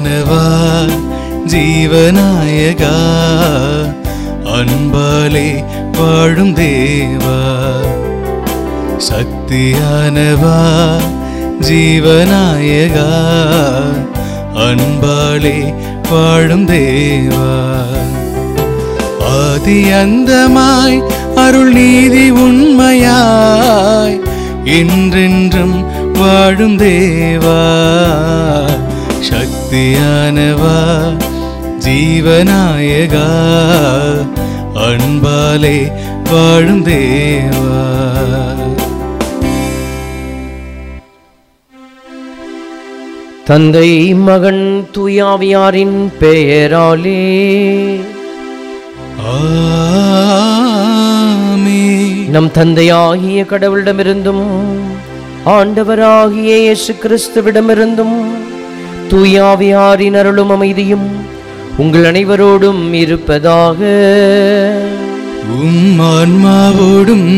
சக்தியானவா ஜீவநாயகா அன்பாலே வாழும் தேவா சக்தியானவா ஜீவநாயகா அன்பாலே வாழும் தேவா ஆதி அந்தமாய் அருள் நீதி உண்மையாய் என்றென்றும் வாழும் தேவா சக்தியானவா ஜீவநாயகா அன்பாலே வாழும் தேவா தந்தை மகன் தூயாவியாரின் பெயராலே ஆமென். நம் தந்தையாகிய கடவுளிடமிருந்தும் ஆண்டவராகிய இயேசு கிறிஸ்துவிடமிருந்தும் தூயாவியாரின் அருளும் அமைதியும் உங்கள் அனைவரோடும் இருப்பதாக உம் ஆன்மாவோடும்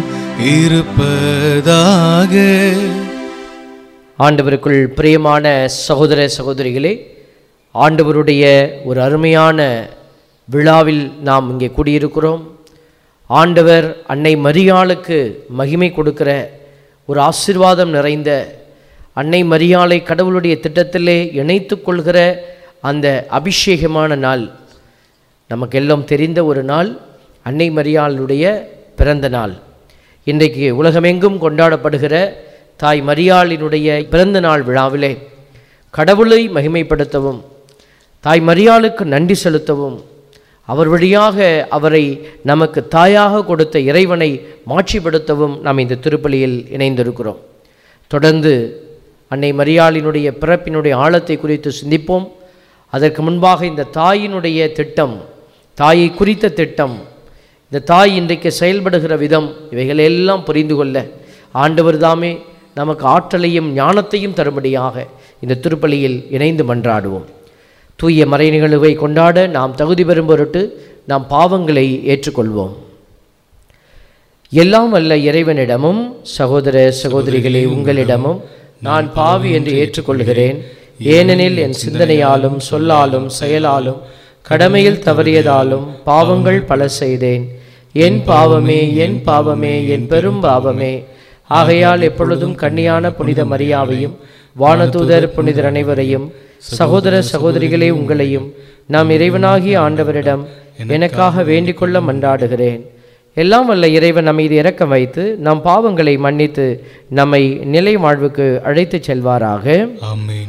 இருப்பதாக ஆண்டவருக்குள் பிரியமான சகோதர சகோதரிகளே ஆண்டவருடைய ஒரு அருமையான விழாவில் நாம் இங்கே கூடியிருக்கிறோம் ஆண்டவர் அன்னை மரியாளுக்கு மகிமை கொடுக்கிற ஒரு ஆசீர்வாதம் நிறைந்த அன்னை மரியாளை கடவுளுடைய திட்டத்திலே இணைத்துக் கொள்கிற அந்த அபிஷேகமான நாள் நமக்கு எல்லாம் தெரிந்த ஒரு நாள் அன்னை மரியாளுடைய பிறந்த நாள் இன்றைக்கு உலகமெங்கும் கொண்டாடப்படுகிற தாய் மரியாளினுடைய பிறந்த நாள் விழாவிலே கடவுளை மகிமைப்படுத்தவும் தாய் மரியாளுக்கு நன்றி செலுத்தவும் அவர் வழியாக அவரை நமக்கு தாயாக கொடுத்த இறைவனை மாட்சிப்படுத்தவும் நாம் இந்த திருப்பலியில் இணைந்திருக்கிறோம் தொடர்ந்து அன்னை மரியாளினுடைய பிறப்பினுடைய ஆழத்தை குறித்து சிந்திப்போம் அதற்கு முன்பாக இந்த தாயினுடைய திட்டம் தாயை குறித்த திட்டம் இந்த தாய் இன்றைக்கு செயல்படுகிற விதம் இவைகள் எல்லாம் புரிந்து கொள்ள ஆண்டவர் தாமே நமக்கு ஆற்றலையும் ஞானத்தையும் தரும்படியாக இந்த திருப்பலியில் இணைந்து மன்றாடுவோம் தூய மறை நிகழ்வை கொண்டாட நாம் தகுதி பெறும் பொருட்டு நாம் பாவங்களை ஏற்றுக்கொள்வோம் எல்லாம் வல்ல இறைவனிடமும் சகோதர சகோதரிகளே உங்களிடமும் நான் பாவி என்று ஏற்றுக்கொள்கிறேன் ஏனெனில் என் சிந்தனையாலும் சொல்லாலும் செயலாலும் கடமையில் தவறியதாலும் பாவங்கள் பல செய்தேன் என் பாவமே என் பாவமே என் பெரும் பாவமே ஆகையால் எப்பொழுதும் கன்னியான புனித மரியாவையும் வானதூதர் புனிதர் அனைவரையும் சகோதர சகோதரிகளே உங்களையும் நாம் இறைவனாகிய ஆண்டவரிடம் எனக்காக வேண்டிக்கொள்ள மன்றாடுகிறேன் எல்லாம் வல்ல இறைவன் நம்மை இது இறக்கம் வைத்து நம் பாவங்களை மன்னித்து நம்மை நிலை வாழ்வுக்கு அழைத்துச் செல்வாராக ஆமென்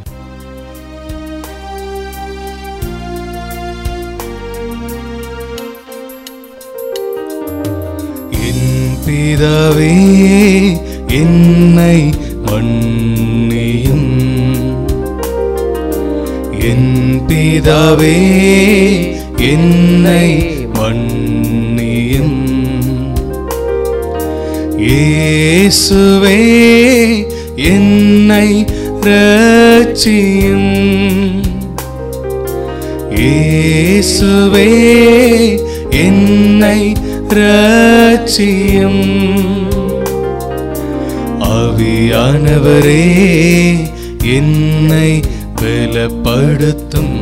என் பிதாவே என்னை மன்னியும் என் பிதாவே என்னை மன்னியும் இயேசுவே என்னை ரட்சியும் இயேசுவே என்னை ரட்சியும் ஆவியானவரே என்னை பலப்படுத்தும்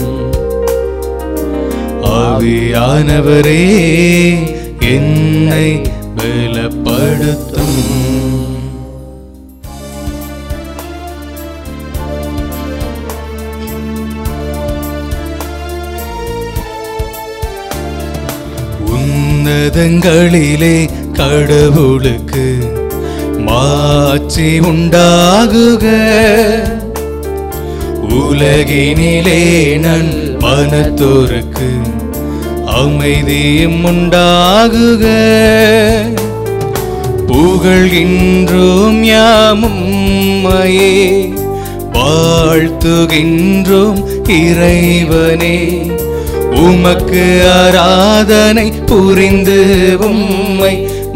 ஆவியானவரே என்னை பலப்படுத்தும் உன்னதங்களிலே கடவுளுக்கு மாட்சி உண்டாகுக உலகினிலே நன் மனத்தோருக்கு அமைதியும் உண்டாகுக புகழ்கின்றோம் யாமும்மையே வாழ்த்துகின்றோம் இறைவனே உமக்கு ஆராதனை புரிந்து உம்மை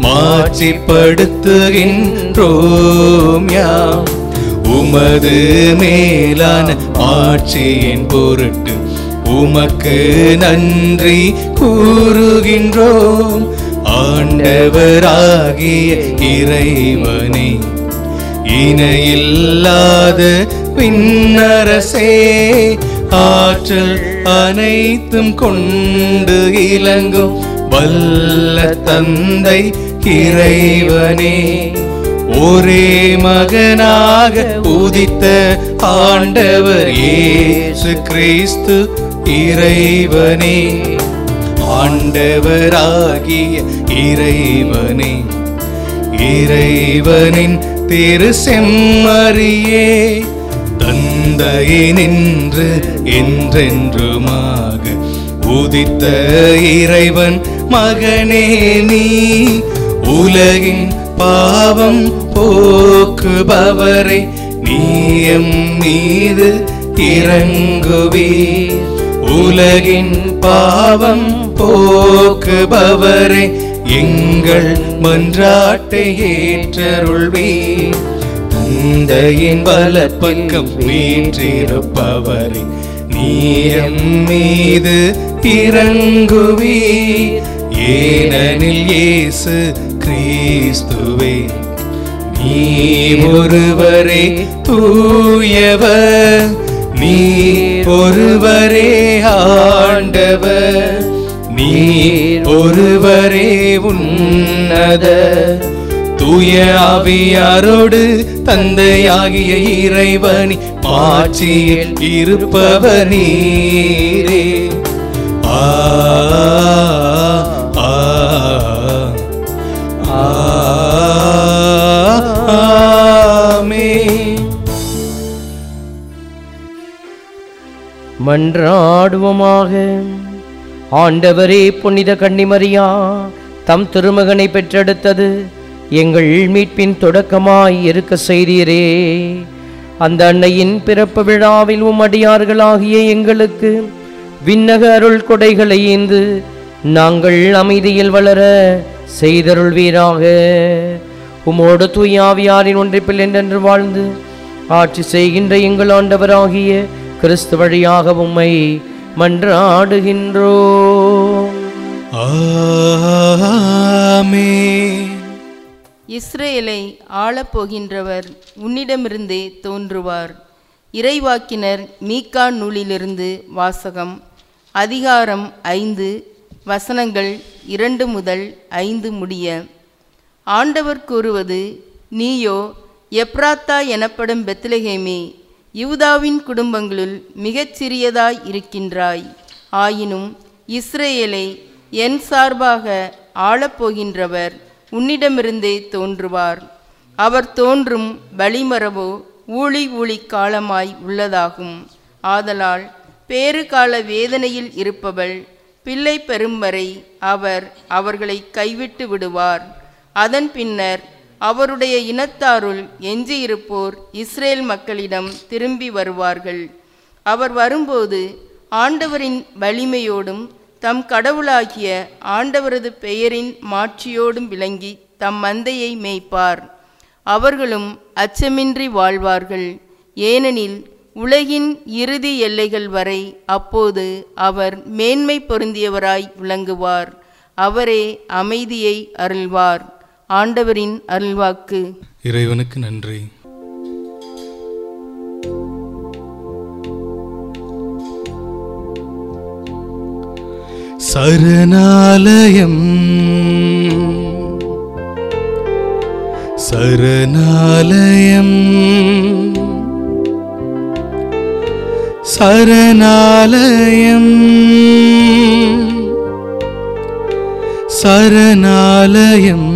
மாட்சிப்படுத்துகின்றோம் யாம் உமது மேலான ஆட்சியின் பொருட்டு உமக்கு நன்றி கூறுகின்றோம் ஆண்டவராகிய இறைவனே இணையில்லாத விண்ணரசே ஆற்றல் அனைத்தும் கொண்டு இலங்கும் வல்ல தந்தை இறைவனே ஒரே மகனாக உதித்த ஆண்டவர் இயேசு கிறிஸ்து இறைவனே ஆண்டவராகிய இறைவனே இறைவனின் திரு செம்மறியே தந்தையே நின்று என்றென்றுமாக உதித்த இறைவன் மகனே நீ உலகின் பாவம் போக்குபவரை நீயம் மீது இறங்குவீர் உலகின் பாவம் போக்குபவரை எங்கள் மன்றாட்டை ஏற்றருள்வீர் தந்தையின் வலப்பக்கம் வீற்றிருப்பவரை நீயம் மீது இறங்குவீர் ஏனெனில் இயேசு கிறிஸ்துவே நீ ஒருவரே தூயவர் நீ ஒருவரே ஆண்டவர் நீ ஒருவரே உன்னத தூய ஆவியாரோடு தந்தையாகிய இறைவனி மாட்சியில் இருப்பவர் நீரே ஆ ஆ, ஆ, ஆமென். மன்றாடுவோமாக ஆண்டவரே புனித கன்னிமரியா தம் திருமகனை பெற்றெடுத்தது எங்கள் மீட்பின் தொடக்கமாய் இருக்க செய்தீரே அந்த அன்னையின் பிறப்பு விழாவில் உம் அடியார்களாகிய எங்களுக்கு விண்ணக அருள் கொடைகளை ஈந்து நாங்கள் அமைதியில் வளர செய்தருள்வீராக உமோடு தூயாவியாரின் ஒன்றிப்பில் என்றென்று வாழ்ந்து ஆட்சி செய்கின்ற எங்கள் ஆண்டவராகிய கிறிஸ்து வழியாக உம்மை மன்றாடுகின்றோம் ஆமென். இஸ்ரேலை ஆளப்போகின்றவர் உன்னிடமிருந்தே தோன்றுவார் இறைவாக்கினர் மீகா நூலிலிருந்து வாசகம் அதிகாரம் ஐந்து வசனங்கள் இரண்டு முதல் ஐந்து முடிய ஆண்டவர் கூறுவது நீயோ எப்ராத்தா எனப்படும் பெத்லகேமே யூதாவின் குடும்பங்களுள் மிகச் சிறியதாய் இருக்கின்றாய் ஆயினும் இஸ்ரேலை என் சார்பாக ஆளப்போகின்றவர் உன்னிடமிருந்தே தோன்றுவார் அவர் தோன்றும் வழிமரபோ ஊழி ஊழி காலமாய் உள்ளதாகும் ஆதலால் பேறுகால வேதனையில் இருப்பவள் பிள்ளை பெறும் வரை அவர் அவர்களை கைவிட்டு விடுவார் அதன் பின்னர் அவருடைய இனத்தாருள் எஞ்சியிருப்போர் இஸ்ரேல் மக்களிடம் திரும்பி வருவார்கள் அவர் வரும்போது ஆண்டவரின் வலிமையோடும் தம் கடவுளாகிய ஆண்டவரது பெயரின் மாட்சியோடும் விளங்கி தம் மந்தையை மேய்ப்பார் அவர்களும் அச்சமின்றி வாழ்வார்கள் ஏனெனில் உலகின் இறுதி எல்லைகள் வரை அப்போது அவர் மேன்மை பொருந்தியவராய் விளங்குவார் அவரே அமைதியை அருள்வார் ஆண்டவரின் அருள்வாக்கு இறைவனுக்கு நன்றி சரணாலயம் சரணாலயம் சரணாலயம் சரணாலயம்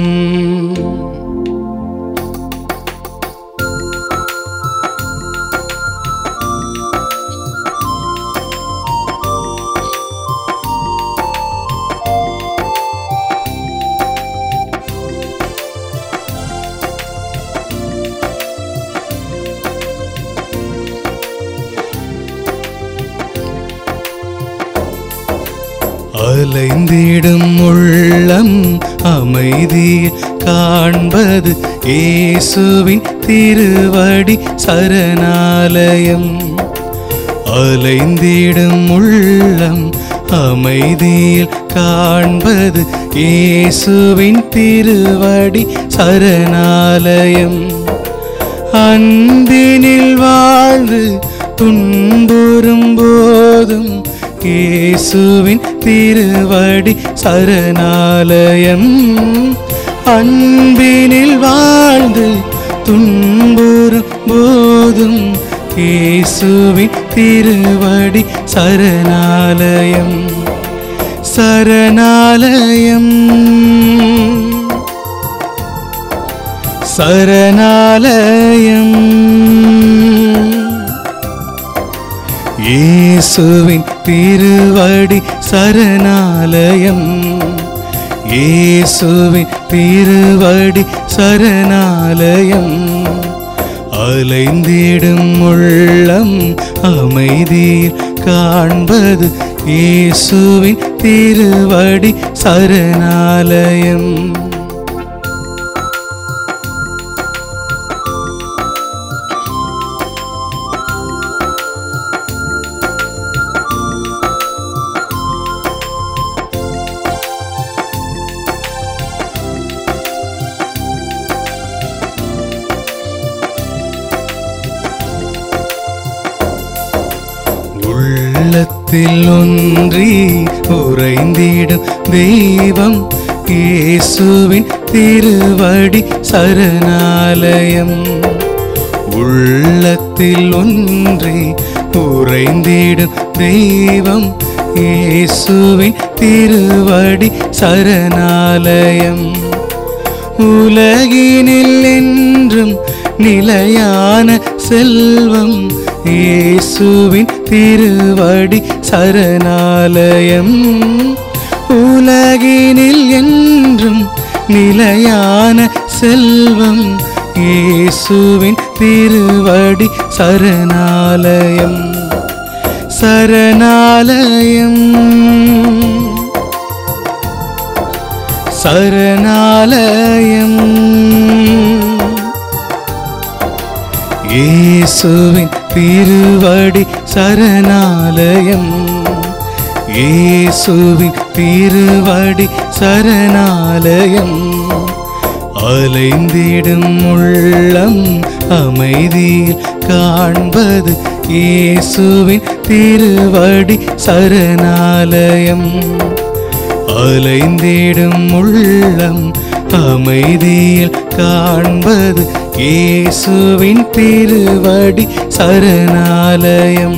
அலைந்திடும் உள்ளம் அமைதி காண்பது இயேசுவின் திருவடி சரணாலயம் அலைந்திடும் உள்ளம் அமைதியில் காண்பது இயேசுவின் திருவடி சரணாலயம் அன்பினில் வாழ்ந்து துன்புறும் போதும் இயேசுவின் திருவடி சரணாலயம் அன்பினில் வாழ்ந்து துன்புறும் போதும் இயேசுவின் திருவடி சரணாலயம் சரணாலயம் சரணாலயம் இயேசுவின் திருவடி சரணாலயம் இயேசுவின் திருவடி சரணாலயம் அலைந்திடும் உள்ளம் அமைதியில் காண்பது இயேசுவின் திருவடி சரணாலயம் உள்ளத்தில் ஒன்றி உறைந்திடும் தெய்வம் இயேசுவின் திருவடி சரணாலயம் உள்ளத்தில் ஒன்றி உறைந்திடும் தெய்வம் இயேசுவின் திருவடி சரணாலயம் உலகினில் என்றும் நிலையான செல்வம் இயேசுவின் திருவடி சரணாலயம் உலகினில் என்றும் நிலையான செல்வம் இயேசுவின் திருவடி சரணாலயம் சரணாலயம் சரணாலயம் இயேசுவின் திருவடி சரணாலயம் இயேசுவின் திருவடி சரணாலயம் அலைந்திடும் உள்ளம் அமைதியில் காண்பது இயேசுவின் திருவடி சரணாலயம் அலைந்திடும் உள்ளம் அமைதியில் காண்பது இயேசுவின் திருவடி சரணாலயம்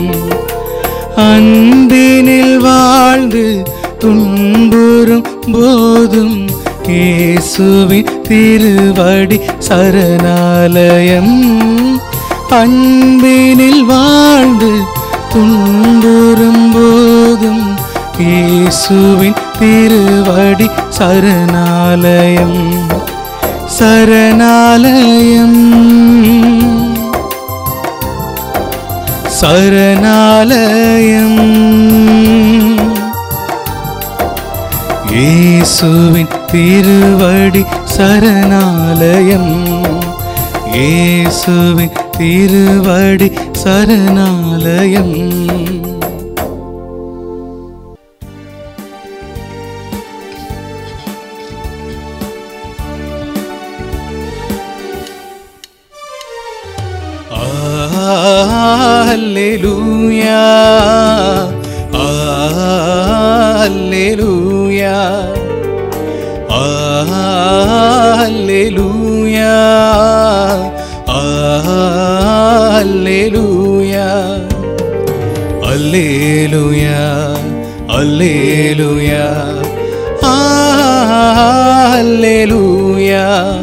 அன்பினில் வாழ்ந்து துன்புறும் போதும் இயேசுவின் திருவடி சரணாலயம் அன்பினில் வாழ்ந்து துன்புறும் போதும் இயேசுவின் திருவடி சரணாலயம் சரணாலயம் சரணாலயம் இயேசுவின் திருவடி சரணாலயம் இயேசுவின் திருவடி சரணாலயம் Alleluia. Alleluia. Alleluia. Alleluia. Alleluia. Alleluia. Alleluia.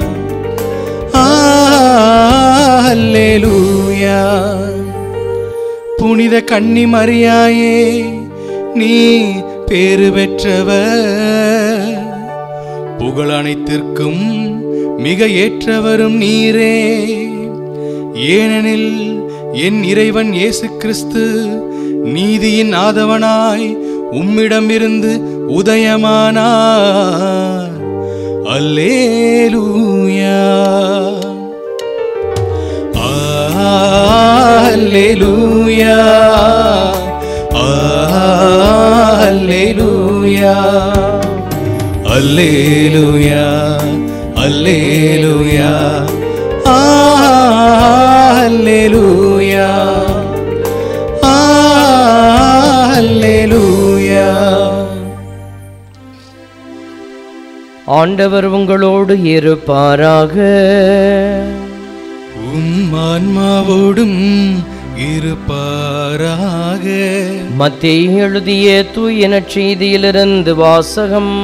அல்லேலூயா புனித கன்னி மரியாயே நீ பேறு பெற்றவர் புகழ் அனைத்திற்கும் மிக ஏற்றவரும் நீரே ஏனெனில் என் இறைவன் இயேசு கிறிஸ்து நீதியின் ஆதவனாய் உம்மிடமிருந்து உதயமானார் அல்லேலூயா Alleluia. Alleluia. Alleluia. Alleluia. Alleluia. ஆண்டவர் உங்களோடு இருப்பாராக உம் ஆன்மாவோடும் இருப்பாராக மத்திய எழுதிய தூய நற்செய்தியிலிருந்து வாசகம்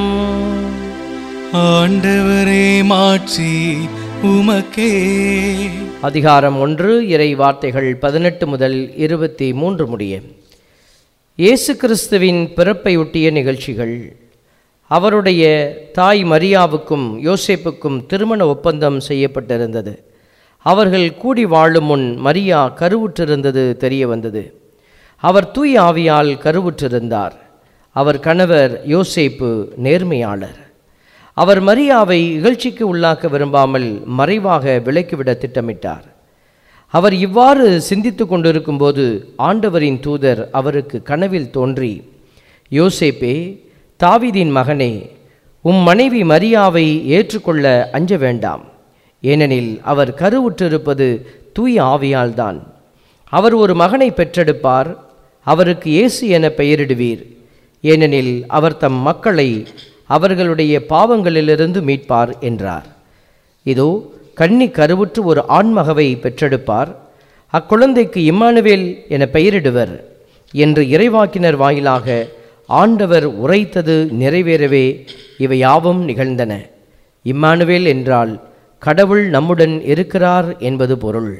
ஆண்டவரே மாட்சி உமக்கே அதிகாரம் ஒன்று இறை வார்த்தைகள் பதினெட்டு முதல் இருபத்தி மூன்று முடிய இயேசு கிறிஸ்துவின் பிறப்பையொட்டிய நிகழ்ச்சிகள் அவருடைய தாய் மரியாவுக்கும் யோசேப்புக்கும் திருமண ஒப்பந்தம் செய்யப்பட்டிருந்தது அவர்கள் கூடி வாழும் முன் மரியா கருவுற்றிருந்தது தெரிய வந்தது அவர் தூய் ஆவியால் கருவுற்றிருந்தார் அவர் கணவர் யோசேப்பு நேர்மையாளர் அவர் மரியாவை இகழ்ச்சிக்கு உள்ளாக்க விரும்பாமல் மறைவாக விலக்கிவிட திட்டமிட்டார் அவர் இவ்வாறு சிந்தித்து கொண்டிருக்கும்போது ஆண்டவரின் தூதர் அவருக்கு கனவில் தோன்றி யோசேப்பே தாவீதின் மகனே உம் மனைவி மரியாவை ஏற்றுக்கொள்ள அஞ்ச வேண்டாம் ஏனெனில் அவர் கருவுற்றிருப்பது தூய ஆவியால்தான் அவர் ஒரு மகனை பெற்றெடுப்பார் அவருக்கு இயேசு என பெயரிடுவீர் ஏனெனில் அவர் தம் மக்களை அவர்களுடைய பாவங்களிலிருந்து மீட்பார் என்றார் இதோ கன்னி கருவுற்று ஒரு ஆண்மகவை பெற்றெடுப்பார் அக்குழந்தைக்கு இம்மானுவேல் என பெயரிடுவர் என்று இறைவாக்கினர் வாயிலாக ஆண்டவர் உரைத்தது நிறைவேறவே இவை யாவும் நிகழ்ந்தன இம்மானுவேல் என்றால் கடவுள் நம்முடன் இருக்கிறார் என்பது பொருள்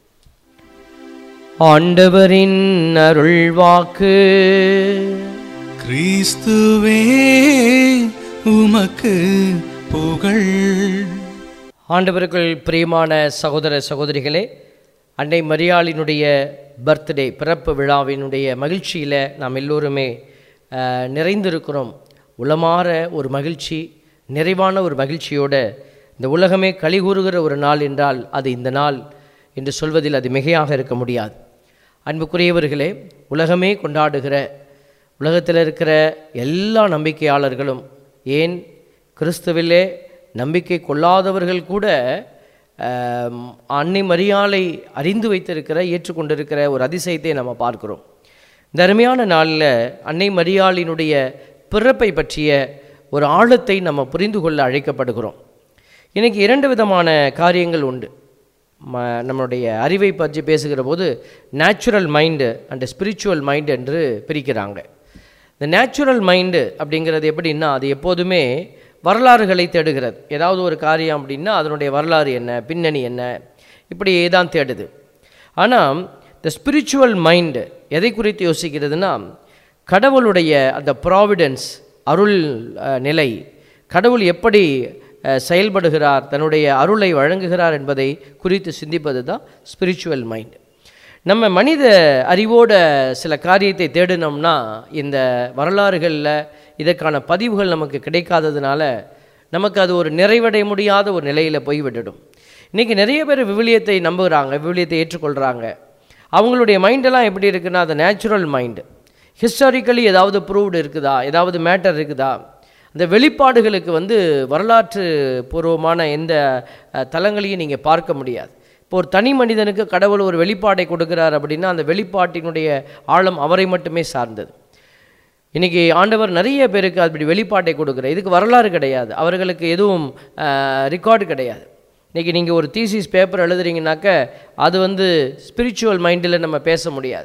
ஆண்டவரின் அருள்வாக்கு கிறிஸ்துவே உமக்கு புகழ் ஆண்டவர்கள் பிரியமான சகோதர சகோதரிகளே அன்னை மரியாளினுடைய பர்த்டே பிறப்பு விழாவினுடைய மகிழ்ச்சியில் நாம் எல்லோருமே அஹ், நிறைந்திருக்கிறோம் உளமாற ஒரு மகிழ்ச்சி நிறைவான ஒரு மகிழ்ச்சியோட இந்த உலகமே கலிகூறுகிற ஒரு நாள் என்றால் அது இந்த நாள் என்று சொல்வதில் அது மிகையாக இருக்க முடியாது அன்புக்குரியவர்களே உலகமே கொண்டாடுகிற உலகத்தில் இருக்கிற எல்லா நம்பிக்கையாளர்களும் ஏன் கிறிஸ்துவிலே நம்பிக்கை கொள்ளாதவர்கள் கூட ஆம், அன்னை மரியாளை அறிந்து வைத்திருக்கிற ஏற்றுக்கொண்டிருக்கிற ஒரு அதிசயத்தை நம்ம பார்க்கிறோம் இந்த அருமையான நாளில் அன்னை மரியாளினுடைய பிறப்பை பற்றிய ஒரு ஆழத்தை நம்ம புரிந்து கொள்ள அழைக்கப்படுகிறோம் இன்னைக்கு இரண்டு விதமான காரியங்கள் உண்டு ம நம்மளுடைய அறிவை பற்றி பேசுகிற போது natural mind and spiritual mind என்று பிரிக்கிறாங்க இந்த நேச்சுரல் மைண்டு அப்படிங்கிறது எப்படின்னா அது எப்போதுமே வரலாறுகளை தேடுகிறது ஏதாவது ஒரு காரியம் அப்படின்னா அதனுடைய வரலாறு என்ன பின்னணி என்ன இப்படி தான் தேடுது ஆனால் இந்த ஸ்பிரிச்சுவல் மைண்டு எதை குறித்து யோசிக்கிறதுனா கடவுளுடைய அந்த ப்ராவிடன்ஸ் அருள் அஹ், நிலை கடவுள் எப்படி அஹ், செயல்படுகிறார் தன்னுடைய அருளை வழங்குகிறார் என்பதை குறித்து சிந்திப்பது தான் ஸ்பிரிச்சுவல் மைண்ட் நம்ம மனித அறிவோட சில காரியத்தை தேடினோம்னா இந்த வரலாறுகளில் இதற்கான பதிவுகள் நமக்கு கிடைக்காததுனால நமக்கு அது ஒரு நிறைவடைய முடியாத ஒரு நிலையில் போய் விட்டுடும் இன்றைக்கி நிறைய பேர் விவிலியத்தை நம்புகிறாங்க விவிலியத்தை ஏற்றுக்கொள்கிறாங்க அவங்களுடைய மைண்டெல்லாம் எப்படி இருக்குன்னா அது நேச்சுரல் மைண்டு ஹிஸ்டாரிக்கலி ஏதாவது ப்ரூவ்டு இருக்குதா ஏதாவது மேட்டர் இருக்குதா அந்த வெளிப்பாடுகளுக்கு வந்து வரலாற்று பூர்வமான எந்த அஹ், தலங்களையும் நீங்கள் பார்க்க முடியாது இப்போ ஒரு தனி மனிதனுக்கு கடவுள் ஒரு வெளிப்பாடை கொடுக்கிறார் அப்படின்னா அந்த வெளிப்பாட்டினுடைய ஆழம் அவரை மட்டுமே சார்ந்தது இன்னைக்கு ஆண்டவர் நிறைய பேருக்கு அப்படி வெளிப்பாட்டை கொடுக்குறார் இதுக்கு வரலாறு கிடையாது அவர்களுக்கு எதுவும் ரெக்கார்டு கிடையாது இன்றைக்கி நீங்கள் ஒரு தீசிஸ் பேப்பர் எழுதுறீங்கனாக்க அது வந்து ஸ்பிரிச்சுவல் மைண்டில் நம்ம பேச முடியாது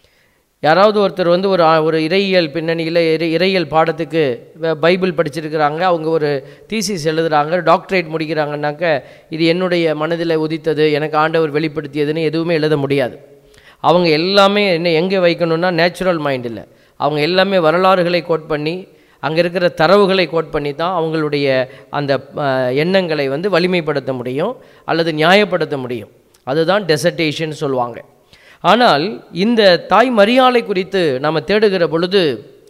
யாராவது ஒருத்தர் வந்து ஒரு ஆ- ஒரு இறையியல் பின்னணியில் இறை இறையியல் பாடத்துக்கு வ- பைபிள் படிச்சிருக்கிறாங்க அவங்க ஒரு தீசிஸ் எழுதுறாங்க டாக்டரேட் முடிக்கிறாங்கன்னாக்க இது என்னுடைய மனதில் உதித்தது எனக்கு ஆண்டவர் வெளிப்படுத்தியதுன்னு எதுவுமே எழுத முடியாது அவங்க எல்லாமே என்ன எங்கே வைக்கணும்னா நேச்சுரல் மைண்டில் அவங்க எல்லாமே வரலாறுகளை கோட் பண்ணி அங்கே இருக்கிற தரவுகளை கோட் பண்ணி தான் அவங்களுடைய அந்த அஹ், எண்ணங்களை வந்து வலிமைப்படுத்த முடியும் அல்லது நியாயப்படுத்த முடியும் அதுதான் டெசர்டேஷன் சொல்லுவாங்க ஆனால் இந்த தாய் மரியாளை குறித்து நாம் தேடுகிற பொழுது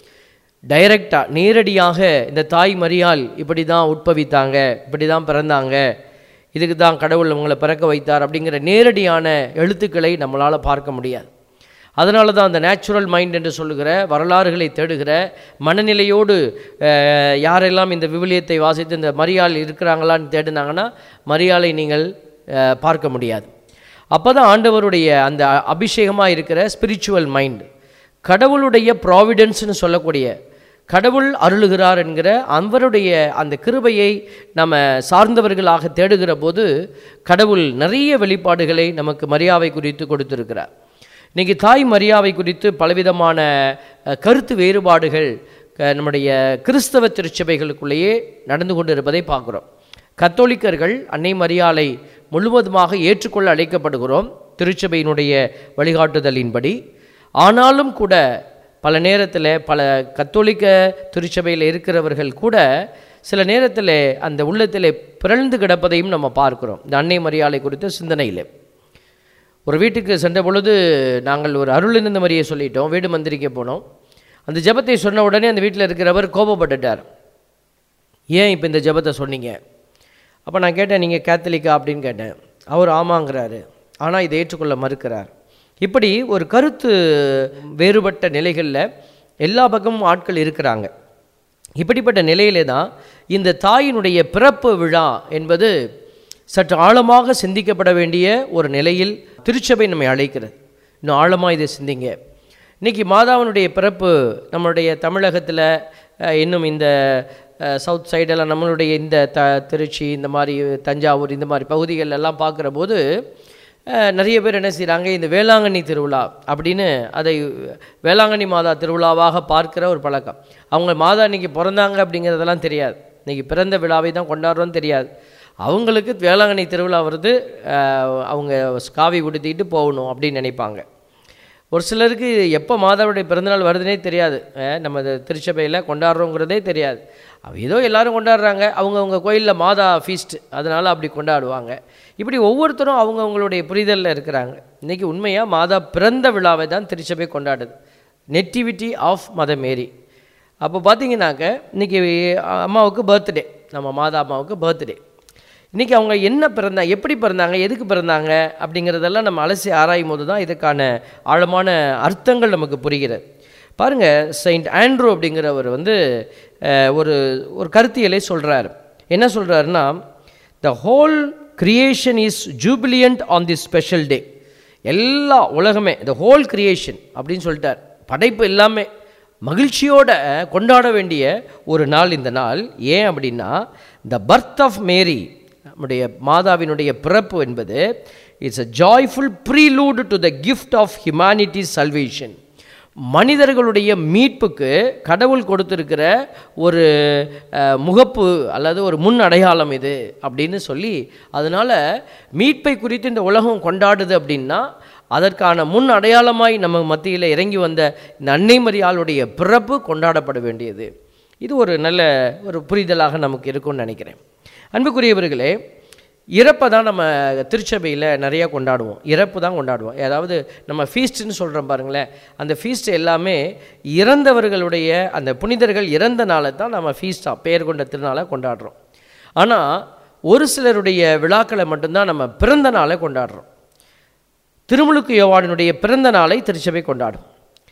டைரக்டாக நேரடியாக இந்த தாய் மரியாள் இப்படி தான் உட்பவித்தாங்க இப்படி தான் பிறந்தாங்க இதுக்கு தான் கடவுள் உங்களை பிறக்க வைத்தார் அப்படிங்கிற நேரடியான எழுத்துக்களை நம்மளால் பார்க்க முடியாது அதனால தான் அந்த நேச்சுரல் மைண்ட் என்று சொல்லுகிற வரலாறுகளை தேடுகிற மனநிலையோடு அஹ், யாரெல்லாம் இந்த விவிலியத்தை வாசித்து இந்த மரியாள் இருக்கிறாங்களான்னு தேடினாங்கன்னா மரியாளை நீங்கள் அஹ், பார்க்க முடியாது அப்போ தான் ஆண்டவருடைய அந்த அபிஷேகமாக இருக்கிற ஸ்பிரிச்சுவல் மைண்ட் கடவுளுடைய ப்ராவிடன்ஸ்னு சொல்லக்கூடிய கடவுள் அருளுகிறார் என்கிற அவருடைய அந்த கிருபையை நம்ம சார்ந்தவர்களாக தேடுகிற போது கடவுள் நிறைய வெளிப்பாடுகளை நமக்கு மரியாதை குறித்து கொடுத்திருக்கிறார் இன்னைக்கு தாய் மரியாதை குறித்து பலவிதமான அஹ், கருத்து வேறுபாடுகள் க- நம்முடைய கிறிஸ்தவ திருச்சபைகளுக்குள்ளேயே நடந்து கொண்டு இருப்பதை பார்க்குறோம் கத்தோலிக்கர்கள் அன்னை மரியாளை முழுவதுமாக ஏற்றுக்கொள்ள அழைக்கப்படுகிறோம் திருச்சபையினுடைய வழிகாட்டுதலின்படி ஆனாலும் கூட பல நேரத்தில் பல கத்தோலிக்க திருச்சபையில் இருக்கிறவர்கள் கூட சில நேரத்தில் அந்த உள்ளத்தில் பிறழ்ந்து கிடப்பதையும் நம்ம பார்க்கிறோம் இந்த அன்னை மரியாதை குறித்த சிந்தனையில் ஒரு வீட்டுக்கு சென்ற பொழுது நாங்கள் ஒரு அருளிருந்த மாதிரியே சொல்லிட்டோம் வீடு மந்திரிக்க போனோம் அந்த ஜெபத்தை சொன்ன உடனே அந்த வீட்டில் இருக்கிறவர் கோபப்பட்டுட்டார் ஏன் இப்போ இந்த ஜெபத்தை சொன்னீங்க அப்போ நான் கேட்டேன் நீங்கள் கேத்தலிக்கா அப்படின்னு கேட்டேன் அவர் ஆமாங்கிறாரு ஆனால் இதை ஏற்றுக்கொள்ள மறுக்கிறார் இப்படி ஒரு கருத்து வேறுபட்ட நிலைகளில் எல்லா பக்கமும் ஆட்கள் இருக்கிறாங்க இப்படிப்பட்ட நிலையிலே தான் இந்த தாயினுடைய பிறப்பு விழா என்பது சற்று ஆழமாக சிந்திக்கப்பட வேண்டிய ஒரு நிலையில் திருச்சபை நம்மை அழைக்கிறது இன்னும் ஆழமாக இதை சிந்திங்க இன்னைக்கு மாதாவினுடைய பிறப்பு நம்மளுடைய தமிழகத்தில் அஹ், இன்னும் இந்த அஹ், சவுத் சைடெல்லாம் நம்மளுடைய இந்த த திருச்சி இந்த மாதிரி தஞ்சாவூர் இந்த மாதிரி பகுதிகள் எல்லாம் பார்க்குற போது அஹ், நிறைய பேர் என்ன செய்கிறாங்க இந்த வேளாங்கண்ணி திருவிழா அப்படின்னு அதை வேளாங்கண்ணி மாதா திருவிழாவாக பார்க்கிற ஒரு பழக்கம் அவங்க மாதா இன்னைக்கு பிறந்தாங்க அப்படிங்கிறதெல்லாம் தெரியாது இன்னைக்கு பிறந்த விழாவை தான் கொண்டாடுறோன்னு தெரியாது அவங்களுக்கு வேளாங்கண்ணி திருவிழா வருது அஹ், அவங்க காவி உடுத்திட்டு போகணும் அப்படின்னு நினைப்பாங்க ஒரு சிலருக்கு எப்போ மாதாவுடைய பிறந்தநாள் வருதுன்னே தெரியாது அஹ் நம்ம இது திருச்சபையில் கொண்டாடுறோங்கிறதே தெரியாது அவ ஏதோ எல்லாரும் கொண்டாடுறாங்க அவங்கவுங்க கோயிலில் மாதா ஃபீஸ்ட் அதனால் அப்படி கொண்டாடுவாங்க இப்படி ஒவ்வொருத்தரும் அவங்கவுங்களுடைய புரிதலில் இருக்கிறாங்க இன்றைக்கி உண்மையாக மாதா பிறந்த விழாவை தான் திருச்சபை கொண்டாடுது நெட்டிவிட்டி ஆஃப் மத மேரி அப்போ பார்த்தீங்கன்னாக்க இன்றைக்கி அம்மாவுக்கு பர்த்டே நம்ம மாதா அம்மாவுக்கு பர்த்டே இன்றைக்கி அவங்க என்ன பிறந்தாங்க எப்படி பிறந்தாங்க எதுக்கு பிறந்தாங்க அப்படிங்கிறதெல்லாம் நம்ம அலசி ஆராயும் போது தான் இதுக்கான ஆழமான அர்த்தங்கள் நமக்கு புரிகிறது பாருங்கள் செயின்ட் ஆண்ட்ரூ அப்படிங்கிறவர் வந்து அஹ், ஒரு ஒரு கருத்தியலை சொல்கிறார் என்ன சொல்கிறாருன்னா the whole creation is jubilant on the special day எல்லா உலகமே த ஹோல் கிரியேஷன் அப்படின்னு சொல்லிட்டார் படைப்பு எல்லாமே மகிழ்ச்சியோட கொண்டாட வேண்டிய ஒரு நாள் இந்த நாள் ஏன் அப்படின்னா த பர்த் ஆஃப் மேரி நம்முடைய மாதாவினுடைய பிறப்பு என்பது it's a joyful prelude to the gift of humanity salvation மனிதர்களுடைய மீட்புக்கு கடவுள் கொடுத்திருக்கிற ஒரு அஹ், முகப்பு அல்லது ஒரு முன் அடையாளம் இது அப்படின்னு சொல்லி அதனால் மீட்பை குறித்து இந்த உலகம் கொண்டாடுது அப்படின்னா அதற்கான முன் அடையாளமாய் நம்ம மத்தியில் இறங்கி வந்த இந்த அன்னை மரியாளுடைய பிறப்பு கொண்டாடப்பட வேண்டியது இது ஒரு நல்ல ஒரு புரிதலாக நமக்கு இருக்கும்னு நினைக்கிறேன் அன்புக்குரியவர்களே இறப்பை தான் நம்ம திருச்சபையில் நிறையா கொண்டாடுவோம் இறப்பு தான் கொண்டாடுவோம் அதாவது நம்ம ஃபீஸ்ட்னு சொல்கிறோம் பாருங்களேன் அந்த ஃபீஸ்ட் எல்லாமே இறந்தவர்களுடைய அந்த புனிதர்கள் இறந்த நாளை தான் நம்ம ஃபீஸ்டாக பெயர் கொண்ட திருநாளை கொண்டாடுறோம் ஆனால் ஒரு சிலருடைய விழாக்களை மட்டும்தான் நம்ம பிறந்த நாளை கொண்டாடுறோம் திருமுழுக்கு யோவானினுடைய பிறந்த நாளை திருச்சபை கொண்டாடும்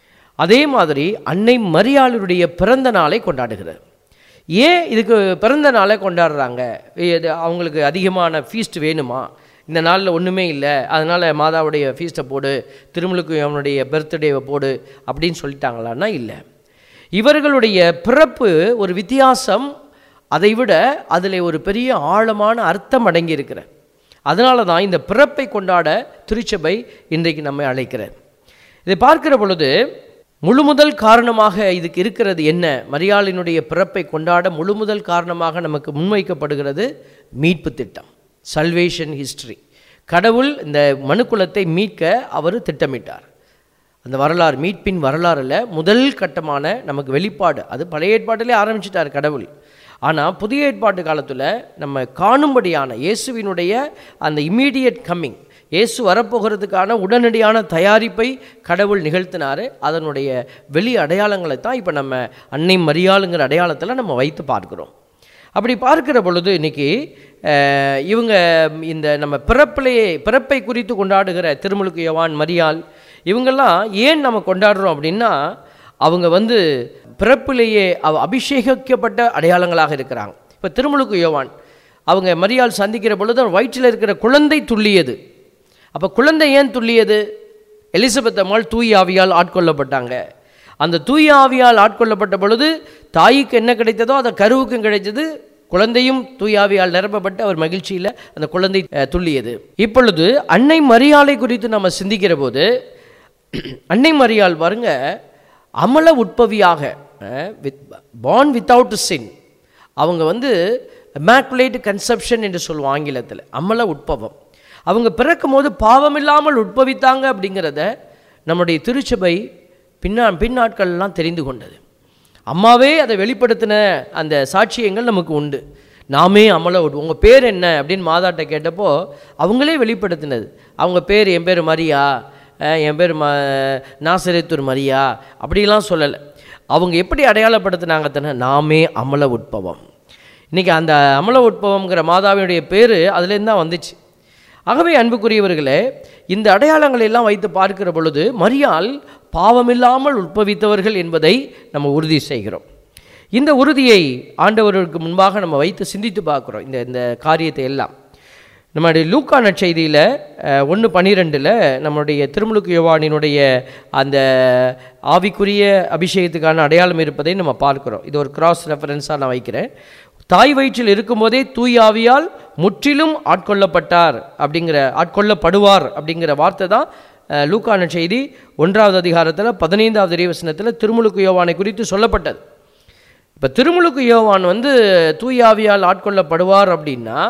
அதே மாதிரி அன்னை மரியாளுடைய பிறந்த நாளை கொண்டாடுகிறது ஏன் இதுக்கு பிறந்த நாளை கொண்டாடுறாங்க இது அவங்களுக்கு அதிகமான ஃபீஸ்ட் வேணுமா இந்த நாளில் ஒன்றுமே இல்லை அதனால் மாதாவுடைய ஃபீஸ்ட்டை போடு திருமுழுக்கு அவனுடைய பர்த்டேவை போடு அப்படின்னு சொல்லிட்டாங்களான்னா இல்லை இவர்களுடைய பிறப்பு ஒரு வித்தியாசம் அதை விட அதில் ஒரு பெரிய ஆழமான அர்த்தம் அடங்கி இருக்கிற அதனால தான் இந்த பிறப்பை கொண்டாட திருச்சபை இன்றைக்கு நம்மை அழைக்கிறது இதை பார்க்கிற பொழுது முழு முதல் காரணமாக இதுக்கு இருக்கிறது என்ன மரியாளினுடைய பிறப்பை கொண்டாட முழு முதல் காரணமாக நமக்கு முன்வைக்கப்படுகிறது மீட்பு திட்டம் சல்வேஷன் ஹிஸ்டரி கடவுள் இந்த மனுக்குலத்தை மீட்க அவர் திட்டமிட்டார் அந்த வரலாறு மீட்பின் வரலாறுல முதல் கட்டமான நமக்கு வெளிப்பாடு அது பழைய ஏற்பாட்டிலே ஆரம்பிச்சிட்டார் கடவுள் ஆனால் புதிய ஏற்பாட்டு காலத்தில் நம்ம காணும்படியான இயேசுவினுடைய அந்த இம்மீடியட் கம்மிங் இயேசு வரப்போகிறதுக்கான உடனடியான தயாரிப்பை கடவுள் நிகழ்த்தினார் அதனுடைய வெளி அடையாளங்களை தான் இப்போ நம்ம அன்னை மரியாளுங்கிற அடையாளத்தில் நம்ம வைத்து பார்க்கிறோம் அப்படி பார்க்கிற பொழுது இன்னைக்கு அஹ், இவங்க இந்த நம்ம பிறப்பிலேயே பிறப்பை குறித்து கொண்டாடுகிற திருமுழுக்கு யோவான் மரியாள் இவங்கெல்லாம் ஏன் நம்ம கொண்டாடுறோம் அப்படின்னா அவங்க வந்து பிறப்பிலேயே அவ அபிஷேகிக்கப்பட்ட அடையாளங்களாக இருக்கிறாங்க இப்போ திருமுழுக்கு யோவான் அவங்க மரியாள் சந்திக்கிற பொழுது அவர் வயிற்றில் இருக்கிற குழந்தை துள்ளியது அப்போ குழந்தை ஏன் துள்ளியது எலிசபெத் அம்மாள் தூய் ஆவியால் ஆட்கொள்ளப்பட்டாங்க அந்த தூய ஆவியால் ஆட்கொள்ளப்பட்ட பொழுது தாய்க்கு என்ன கிடைத்ததோ அதை கருவுக்கும் கிடைத்தது குழந்தையும் தூயாவியால் நிரப்பப்பட்டு அவர் மகிழ்ச்சியில் அந்த குழந்தை அஹ், துள்ளியது இப்பொழுது அன்னை மரியாளை குறித்து நம்ம சிந்திக்கிற போது அன்னை மரியாள் பாருங்க அமல உட்பவியாக வித் பார்ன் வித்தவுட் சின் அவங்க வந்து இமாக்குலேட் கன்செப்ஷன் என்று சொல்லுவோம் ஆங்கிலத்தில் அமல உட்பவம் அவங்க பிறக்கும் போது பாவம் இல்லாமல் உட்பவித்தாங்க அப்படிங்கிறத நம்முடைய திருச்சபை பின்னா பின்னாட்கள்லாம் தெரிந்து கொண்டது அம்மாவே அதை வெளிப்படுத்தின அந்த சாட்சியங்கள் நமக்கு உண்டு நாமே அமல உட் உங்கள் பேர் என்ன அப்படின்னு மாதாட்ட கேட்டப்போ அவங்களே வெளிப்படுத்தினது அவங்க பேர் என் பேர் மரியா அஹ் என் பேர் ம நாசரேத்தூர் மரியா அப்படிலாம் சொல்லலை அவங்க எப்படி அடையாளப்படுத்தினாங்க தானே நாமே அமல உட்பவம் இன்றைக்கி அந்த அமல உட்பவம்ங்கிற மாதாவினுடைய பேர் அதுலேருந்து தான் வந்துச்சு ஆகவே அன்புக்குரியவர்களே இந்த அடையாளங்களை எல்லாம் வைத்து பார்க்கிற பொழுது மரியாள் பாவமில்லாமல் உட்பவித்தவர்கள் என்பதை நம்ம உறுதி செய்கிறோம் இந்த உறுதியை ஆண்டவருக்கு முன்பாக நம்ம வைத்து சிந்தித்து பார்க்குறோம் இந்த இந்த காரியத்தை எல்லாம் நம்முடைய லூக்கா நற்செய்தியில் ஒன்று பன்னிரெண்டில் நம்முடைய திருமுழுக்கு யோவானினுடைய அந்த ஆவிக்குரிய அபிஷேகத்துக்கான அடையாளம் இருப்பதை நம்ம பார்க்கிறோம் இது ஒரு கிராஸ் ரெஃபரன்ஸாக நான் வைக்கிறேன் தாய் வயிற்றில் இருக்கும்போதே தூய் ஆவியால் முற்றிலும் ஆட்கொள்ளப்பட்டார் அப்படிங்கிற ஆட்கொள்ளப்படுவார் அப்படிங்கிற வார்த்தை தான் அஹ், லூக்கா நற்செய்தி ஒன்றாவது அதிகாரத்தில் பதினைந்தாவது இறைவசனத்தில் திருமுழுக்கு யோவானை குறித்து சொல்லப்பட்டது இப்போ திருமுழுக்கு யோவான் வந்து தூய் ஆவியால் ஆட்கொள்ளப்படுவார் அப்படின்னா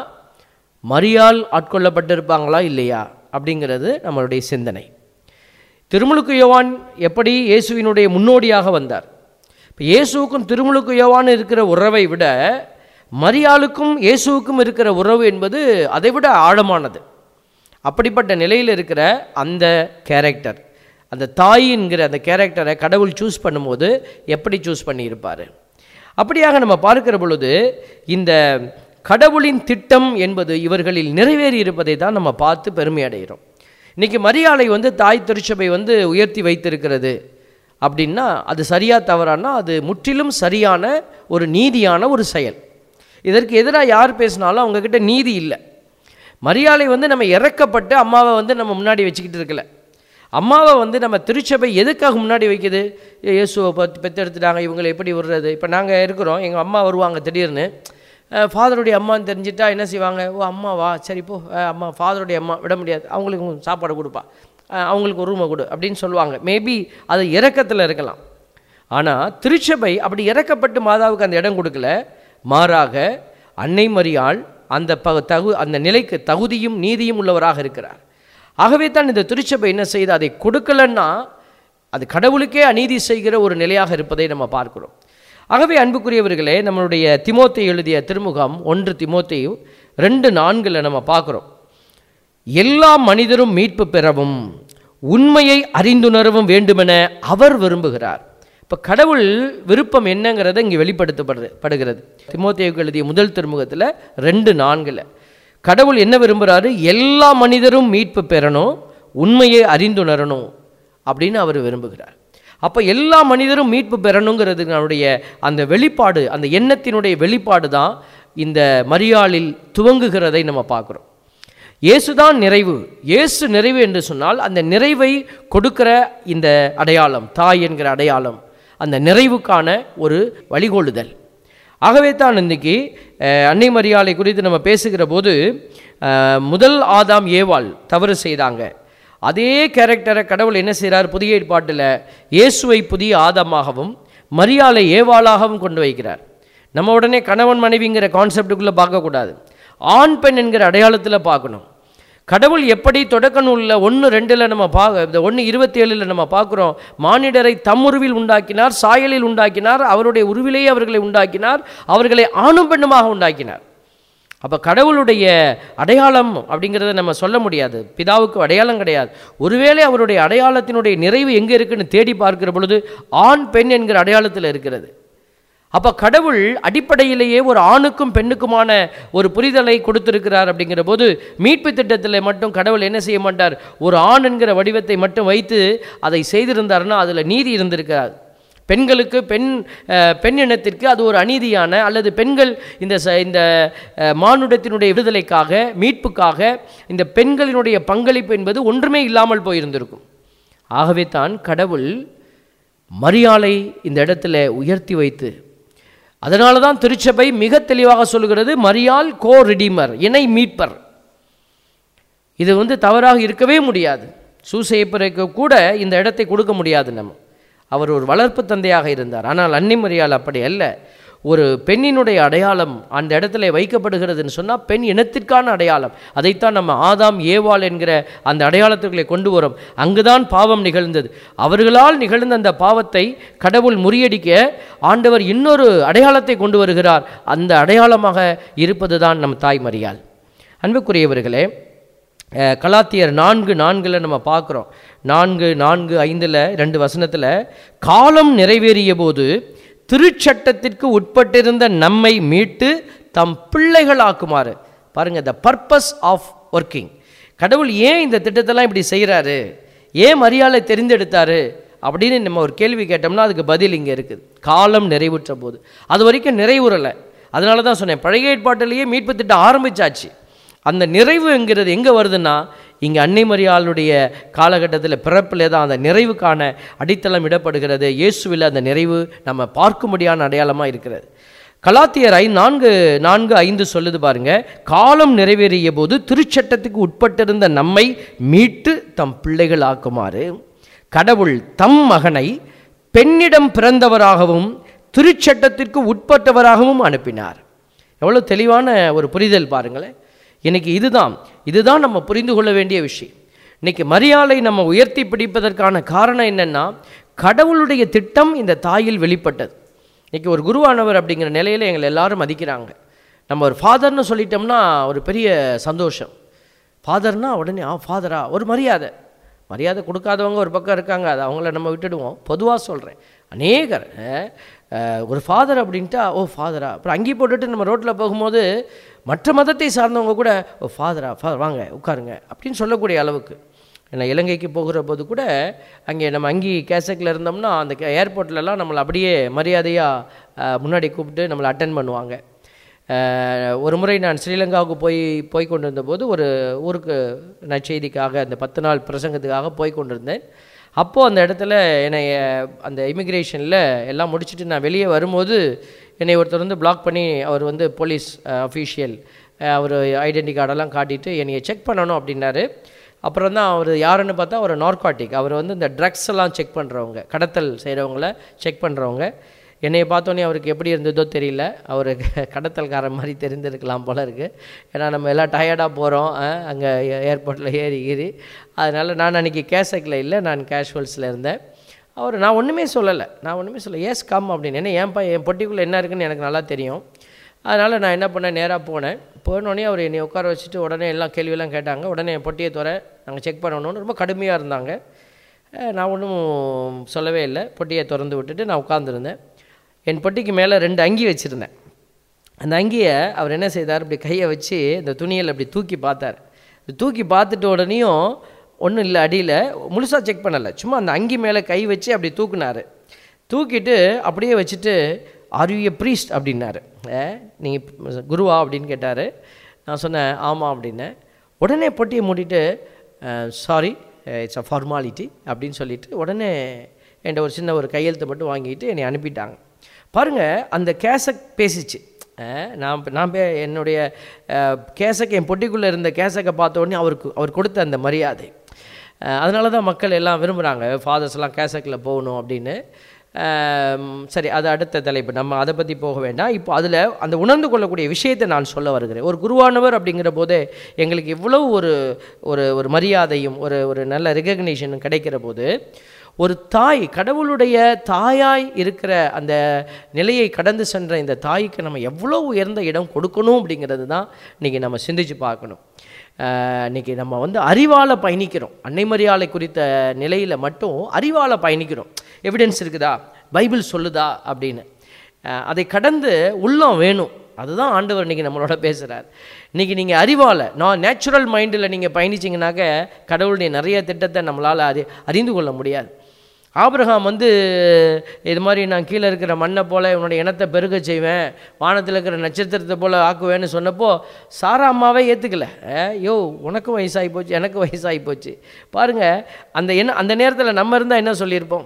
மரியால் ஆட்கொள்ளப்பட்டிருப்பாங்களா இல்லையா அப்படிங்கிறது நம்மளுடைய சிந்தனை திருமுழுக்கு யோவான் எப்படி இயேசுவினுடைய முன்னோடியாக வந்தார் இப்போ இயேசுவுக்கும் திருமுழுக்கு யோவான் இருக்கிற உறவை விட மரியாளுக்கும் இயேசுவுக்கும் இருக்கிற உறவு என்பது அதை விட ஆழமானது அப்படிப்பட்ட நிலையில் இருக்கிற அந்த கேரக்டர் அந்த தாய் என்கிற அந்த கேரக்டரை கடவுள் சூஸ் பண்ணும்போது எப்படி சூஸ் பண்ணியிருப்பார் அப்படியாக நம்ம பார்க்கிற பொழுது இந்த கடவுளின் திட்டம் என்பது இவர்களில் நிறைவேறி இருப்பதை தான் நம்ம பார்த்து பெருமை அடைகிறோம் இன்றைக்கி மரியாதை வந்து தாய் திருச்சபை வந்து உயர்த்தி வைத்திருக்கிறது அப்படின்னா அது சரியா தவறானா அது முற்றிலும் சரியான ஒரு நீதியான ஒரு செயல் இதற்கு எதிராக யார் பேசினாலும் அவங்கக்கிட்ட நீதி இல்லை மரியாதை வந்து நம்ம இறக்கப்பட்டு அம்மாவை வந்து நம்ம முன்னாடி வச்சுக்கிட்டு இருக்கல அம்மாவை வந்து நம்ம திருச்சபை எதுக்காக முன்னாடி வைக்குது ஏ, இயேசுவை பத்து பெற்றெடுத்துட்டாங்க இவங்களை எப்படி விடுறது இப்போ நாங்கள் இருக்கிறோம் எங்கள் அம்மா வருவாங்க திடீர்னு ஃபாதருடைய அம்மான்னு தெரிஞ்சிட்டா என்ன செய்வாங்க ஓ அம்மாவா சரி போ அஹ், அம்மா ஃபாதருடைய அம்மா விட முடியாது அவங்களுக்கு சாப்பாடு கொடுப்பா அஹ், அவங்களுக்கு ஒரு ரூமை கொடு அப்படின்னு சொல்லுவாங்க மேபி அது இறக்கத்தில் இருக்கலாம் ஆனால் திருச்சபை அப்படி இறக்கப்பட்டு மாதாவுக்கு அந்த இடம் கொடுக்கல மாறாக அன்னை மரியாள் அந்த ப தகு அந்த நிலைக்கு தகுதியும் நீதியும் உள்ளவராக இருக்கிறார் ஆகவே தான் இந்த திருச்சபை என்ன செய்து அதை கொடுக்கலன்னா அது கடவுளுக்கே அநீதி செய்கிற ஒரு நிலையாக இருப்பதை நம்ம பார்க்கிறோம் ஆகவே அன்புக்குரியவர்களே நம்மளுடைய திமோத்தை எழுதிய திருமுகம் ஒன்று திமோத்தையும் ரெண்டு நான்கில் நம்ம பார்க்குறோம் எல்லா மனிதரும் மீட்பு பெறவும் உண்மையை அறிந்துணரவும் வேண்டுமென அவர் விரும்புகிறார் இப்போ கடவுள் விருப்பம் என்னங்கிறத இங்கே வெளிப்படுத்தப்படுது படுகிறது திமோத்தேயுக்கு எழுதிய முதல் திருமுகத்தில் ரெண்டு நான்கில் கடவுள் என்ன விரும்புகிறாரு எல்லா மனிதரும் மீட்பு பெறணும் உண்மையை அறிந்துணரணும் அப்படின்னு அவர் விரும்புகிறார் அப்போ எல்லா மனிதரும் மீட்பு பெறணுங்கிறதுனுடைய அந்த வெளிப்பாடு அந்த எண்ணத்தினுடைய வெளிப்பாடு தான் இந்த மரியாளில் துவங்குகிறதை நம்ம பார்க்குறோம் இயேசுதான் நிறைவு இயேசு நிறைவு என்று சொன்னால் அந்த நிறைவை கொடுக்கிற இந்த அடையாளம் தாய் என்கிற அடையாளம் அந்த நிறைவுக்கான ஒரு வழிகோலுதல் ஆகவே தான் இன்றைக்கி அஹ், அன்னை மரியாதை குறித்து நம்ம பேசுகிற போது அஹ், முதல் ஆதாம் ஏவாள் தவறு செய்தாங்க அதே கேரக்டரை கடவுள் என்ன செய்கிறார் புதிய ஏற்பாட்டில் இயேசுவை புதிய ஆதாமாகவும் மரியாளை ஏவாளாகவும் கொண்டு வைக்கிறார் நம்ம உடனே கணவன் மனைவிங்கிற கான்செப்டுக்குள்ளே பார்க்கக்கூடாது ஆண் பெண் என்கிற அடையாளத்தில் பார்க்கணும் கடவுள் எப்படி தொடக்க நூலில் ஒன்று ரெண்டில் நம்ம பா இந்த ஒன்று இருபத்தி ஏழில் நம்ம பார்க்குறோம் மானிடரை தம்முருவில் உண்டாக்கினார் சாயலில் உண்டாக்கினார் அவருடைய உருவிலேயே அவர்களை உண்டாக்கினார் அவர்களை ஆணும் பெண்ணுமாக உண்டாக்கினார் அப்போ கடவுளுடைய அடையாளம் அப்படிங்கிறத நம்ம சொல்ல முடியாது பிதாவுக்கு அடையாளம் கிடையாது ஒருவேளை அவருடைய அடையாளத்தினுடைய நிறைவு எங்கே இருக்குன்னு தேடி பார்க்கிற பொழுது ஆண் பெண் என்கிற அடையாளத்தில் இருக்கிறது அப்போ கடவுள் அடிப்படையிலேயே ஒரு ஆணுக்கும் பெண்ணுக்குமான ஒரு புரிதலை கொடுத்திருக்கிறார் அப்படிங்கிற போது மீட்பு திட்டத்தில் மட்டும் கடவுள் என்ன செய்ய மாட்டார் ஒரு ஆண் என்கிற வடிவத்தை மட்டும் வைத்து அதை செய்திருந்தாருன்னா அதில் நீதி இருந்திருக்கிறார் பெண்களுக்கு பெண் அஹ், பெண் இனத்திற்கு அது ஒரு அநீதியான அல்லது பெண்கள் இந்த ச இந்த அஹ், மானுடத்தினுடைய விடுதலைக்காக மீட்புக்காக இந்த பெண்களினுடைய பங்களிப்பு என்பது ஒன்றுமே இல்லாமல் போயிருந்திருக்கும் ஆகவே தான் கடவுள் மரியாளை இந்த இடத்துல உயர்த்தி வைத்து அதனால தான் திருச்சபை மிக தெளிவாக சொல்கிறது மரியாள் கோ ரிடீமர் இணை மீட்பர் இது வந்து தவறாக இருக்கவே முடியாது சூசையப்பருக்கு கூட இந்த இடத்தை கொடுக்க முடியாது நம்ம அவர் ஒரு வளர்ப்பு தந்தையாக இருந்தார் ஆனால் அன்னை மரியாள் அப்படி அல்ல ஒரு பெண்ணினுடைய அடையாளம் அந்த இடத்துல வைக்கப்படுகிறதுன்னு சொன்னால் பெண் இனத்திற்கான அடையாளம் அதைத்தான் நம்ம ஆதாம் ஏவாள் என்கிற அந்த அடையாளத்துக்களை கொண்டு வரோம் அங்குதான் பாவம் நிகழ்ந்தது அவர்களால் நிகழ்ந்த அந்த பாவத்தை கடவுள் முறியடிக்க ஆண்டவர் இன்னொரு அடையாளத்தை கொண்டு வருகிறார் அந்த அடையாளமாக இருப்பது தான் நம் தாய் மரியாள் அன்புக்குரியவர்களே அஹ், கலாத்தியர் நான்கு நான்கில் நம்ம பார்க்குறோம் நான்கு நான்கு ஐந்தில் ரெண்டு வசனத்தில் காலம் நிறைவேறிய போது திருச்சட்டத்திற்கு உட்பட்டிருந்த நம்மை மீட்டு தம் பிள்ளைகளாக்குமாறு பாருங்க த பர்பஸ் ஆஃப் ஒர்க்கிங் கடவுள் ஏன் இந்த திட்டத்தெல்லாம் இப்படி செய்கிறாரு ஏன் மரியாதை தெரிந்தெடுத்தாரு அப்படின்னு நம்ம ஒரு கேள்வி கேட்டோம்னா அதுக்கு பதில் இங்கே இருக்குது காலம் நிறைவுற்ற போது அது வரைக்கும் நிறைவுறலை அதனால தான் சொன்னேன் பழைய ஏற்பாட்டிலேயே மீட்பு திட்டம் ஆரம்பிச்சாச்சு அந்த நிறைவுங்கிறது எங்கே வருதுன்னா இங்கே அன்னை மரியாளுடைய காலகட்டத்தில் பிறப்பிலே தான் அந்த நிறைவுக்கான அடித்தளம் இடப்படுகிறது இயேசுவில் அந்த நிறைவு நம்ம பார்க்கும்படியான அடையாளமாக இருக்கிறது கலாத்தியர் ஐ நான்கு நான்கு ஐந்து சொல்லுது பாருங்க காலம் நிறைவேறிய போது திருச்சட்டத்துக்கு உட்பட்டிருந்த நம்மை மீட்டு தம் பிள்ளைகள் ஆக்குமாறு கடவுள் தம் மகனை பெண்ணிடம் பிறந்தவராகவும் திருச்சட்டத்திற்கு உட்பட்டவராகவும் அனுப்பினார் எவ்வளோ தெளிவான ஒரு புரிதல் பாருங்களேன் இன்னைக்கு இதுதான் இதுதான் நம்ம புரிந்து கொள்ள வேண்டிய விஷயம் இன்னைக்கு மரியாதை நம்ம உயர்த்தி பிடிப்பதற்கான காரணம் என்னன்னா கடவுளுடைய திட்டம் இந்த தாயில் வெளிப்பட்டது இன்னைக்கு ஒரு குருவானவர் அப்படிங்கிற நிலையில் எங்களை எல்லாரும் மதிக்கிறாங்க நம்ம ஒரு ஃபாதர்னு சொல்லிட்டோம்னா ஒரு பெரிய சந்தோஷம் ஃபாதர்னா உடனே ஆ ஃபாதரா ஒரு மரியாதை மரியாதை கொடுக்காதவங்க ஒரு பக்கம் இருக்காங்க அது அவங்கள நம்ம விட்டுடுவோம் பொதுவாக சொல்கிறேன் அநேகர் அஹ், அஹ், ஒரு ஃபாதர் அப்படின்ட்டா ஓ ஃபாதரா அப்புறம் அங்கி போட்டுட்டு நம்ம ரோட்டில் போகும்போது மற்ற மதத்தை சார்ந்தவங்க கூட ஓ ஃபாதரா ஃபாதர் வாங்க உட்காருங்க அப்படின்னு சொல்லக்கூடிய அளவுக்கு ஏன்னா இலங்கைக்கு போகிற போது கூட அங்கே நம்ம அங்கி கேசக்கில் இருந்தோம்னா அந்த ஏர்போர்ட்லலாம் நம்மளை அப்படியே மரியாதையாக முன்னாடி கூப்பிட்டு நம்மளை அட்டன் பண்ணுவாங்க அஹ், ஒரு முறை நான் ஸ்ரீலங்காவுக்கு போய் போய் கொண்டிருந்தபோது ஒரு ஊருக்கு நற்செய்திக்காக அந்த பத்து நாள் பிரசங்கத்துக்காக போய் கொண்டிருந்தேன் அப்போது அந்த இடத்துல என்னை அஹ், அந்த இமிக்ரேஷனில் எல்லாம் முடிச்சுட்டு நான் வெளியே வரும்போது என்னை ஒருத்தர் வந்து பிளாக் பண்ணி அவர் வந்து போலீஸ் அஃபீஷியல் அவர் ஐடென்டி கார்டெல்லாம் காட்டிட்டு என்னைய செக் பண்ணணும் அப்படின்னாரு அப்புறம் தான் அவர் யாருன்னு பார்த்தா ஒரு நார்காட்டிக் அவர் வந்து இந்த ட்ரக்ஸ் எல்லாம் செக் பண்ணுறவங்க கடத்தல் செய்கிறவங்கள செக் பண்ணுறவங்க என்னைய பார்த்தோன்னே அவருக்கு எப்படி இருந்ததோ தெரியல அவர் கடத்தல்காரன் மாதிரி தெரிந்திருக்கலாம் போல இருக்குது ஏன்னா நம்ம எல்லாம் டயர்டாக போகிறோம் அங்கே ஏர்போர்ட்டில் ஏறி ஏறி அதனால் நான் அன்றைக்கி கேசக்கில் இல்லை நான் கேஷுவல்ஸில் இருந்தேன் அவர் நான் ஒன்றுமே சொல்லலை நான் ஒன்றுமே சொல்ல எஸ் கம் அப்படின்னு ஏன்னா என் ப என் பொட்டிக்குள்ளே என்ன இருக்குன்னு எனக்கு நல்லா தெரியும் அதனால் நான் என்ன பண்ணேன் நேராக போனேன் போனோடனே அவர் என்னை உட்கார வச்சுட்டு உடனே எல்லாம் கேள்வியெல்லாம் கேட்டாங்க உடனே என் பொட்டியை துற நாங்கள் செக் பண்ணணும்னு ரொம்ப கடுமையாக இருந்தாங்க அஹ் நான் ஒன்றும் சொல்லவே இல்லை பொட்டியை திறந்து விட்டுட்டு நான் உட்காந்துருந்தேன் என் பொட்டிக்கு மேலே ரெண்டு அங்கி வச்சுருந்தேன் அந்த அங்கியை அவர் என்ன செய்தார் இப்படி கையை வச்சு இந்த துணியில் அப்படி தூக்கி பார்த்தார் தூக்கி பார்த்துட்ட உடனேயும் ஒன்றும் இல்லை அடியில் முழுசாக செக் பண்ணலை சும்மா அந்த அங்கி மேலே கை வச்சு அப்படி தூக்குனாரு தூக்கிட்டு அப்படியே வச்சுட்டு ஆர் யூ எ ப்ரீஸ்ட் அப்படின்னாரு நீங்கள் குருவா அப்படின்னு கேட்டார் நான் சொன்னேன் ஆமாம் அப்படின்னேன் உடனே பொட்டியை மூடிட்டு சாரி இட்ஸ் அ ஃபார்மாலிட்டி அப்படின்னு சொல்லிட்டு உடனே என்கிட்ட ஒரு சின்ன ஒரு கையெழுத்தை மட்டும் வாங்கிட்டு என்னை அனுப்பிட்டாங்க பாருங்கள் அந்த கேசக் பேசிச்சு அஹ் நான் நான் பே என்னுடைய கேசக் என் பொட்டிக்குள்ளே இருந்த கேசக்கை பார்த்த உடனே அவருக்கு அவர் கொடுத்த அந்த மரியாதை அதனால தான் மக்கள் எல்லாம் விரும்புகிறாங்க ஃபாதர்ஸ் எல்லாம் கேசக்கில் போகணும் அப்படின்னு அஹ் சரி அது அடுத்த தலைப்பு நம்ம அதை பற்றி போக வேண்டாம் இப்போ அதில் அந்த உணர்ந்து கொள்ளக்கூடிய விஷயத்தை நான் சொல்ல வருகிறேன் ஒரு குருவானவர் அப்படிங்கிற போதே எங்களுக்கு இவ்வளவு ஒரு ஒரு ஒரு மரியாதையும் ஒரு ஒரு நல்ல ரெகக்னிஷனும் கிடைக்கிற போது ஒரு தாய் கடவுளுடைய தாயாய் இருக்கிற அந்த நிலையை கடந்து சென்ற இந்த தாய்க்கு நம்ம எவ்வளோ உயர்ந்த இடம் கொடுக்கணும் அப்படிங்கிறது தான் இன்றைக்கி நம்ம சிந்திச்சு பார்க்கணும் ஆஹ் இன்னைக்கு நம்ம வந்து அறிவால் பயணிக்கிறோம் அன்னை மரியாதை குறித்த நிலையில் மட்டும் அறிவால் பயணிக்கிறோம் எவிடன்ஸ் இருக்குதா பைபிள் சொல்லுதா அப்படின்னு ஆஹ் அதை கடந்து உள்ளம் வேணும் அதுதான் ஆண்டவர் இன்றைக்கி நம்மளோட பேசுகிறார் இன்றைக்கி நீங்கள் அறிவால் நான் நேச்சுரல் மைண்டில் நீங்கள் பயணிச்சிங்கனாக்க கடவுளுடைய நிறைய திட்டத்தை நம்மளால் அறி அறிந்து கொள்ள முடியாது ஆபிரகாம் வந்து இது மாதிரி நான் கீழே இருக்கிற மண்ணை போல் உன்னுடைய இனத்தை பெருக செய்வேன் வானத்தில் இருக்கிற நட்சத்திரத்தை போல் ஆக்குவேன்னு சொன்னப்போ சாரா அம்மாவே ஏற்றுக்கல யோ உனக்கும் வயசாகி போச்சு எனக்கு வயசாகி போச்சு பாருங்கள் அந்த என்ன அந்த நேரத்தில் நம்ம இருந்தால் என்ன சொல்லியிருப்போம்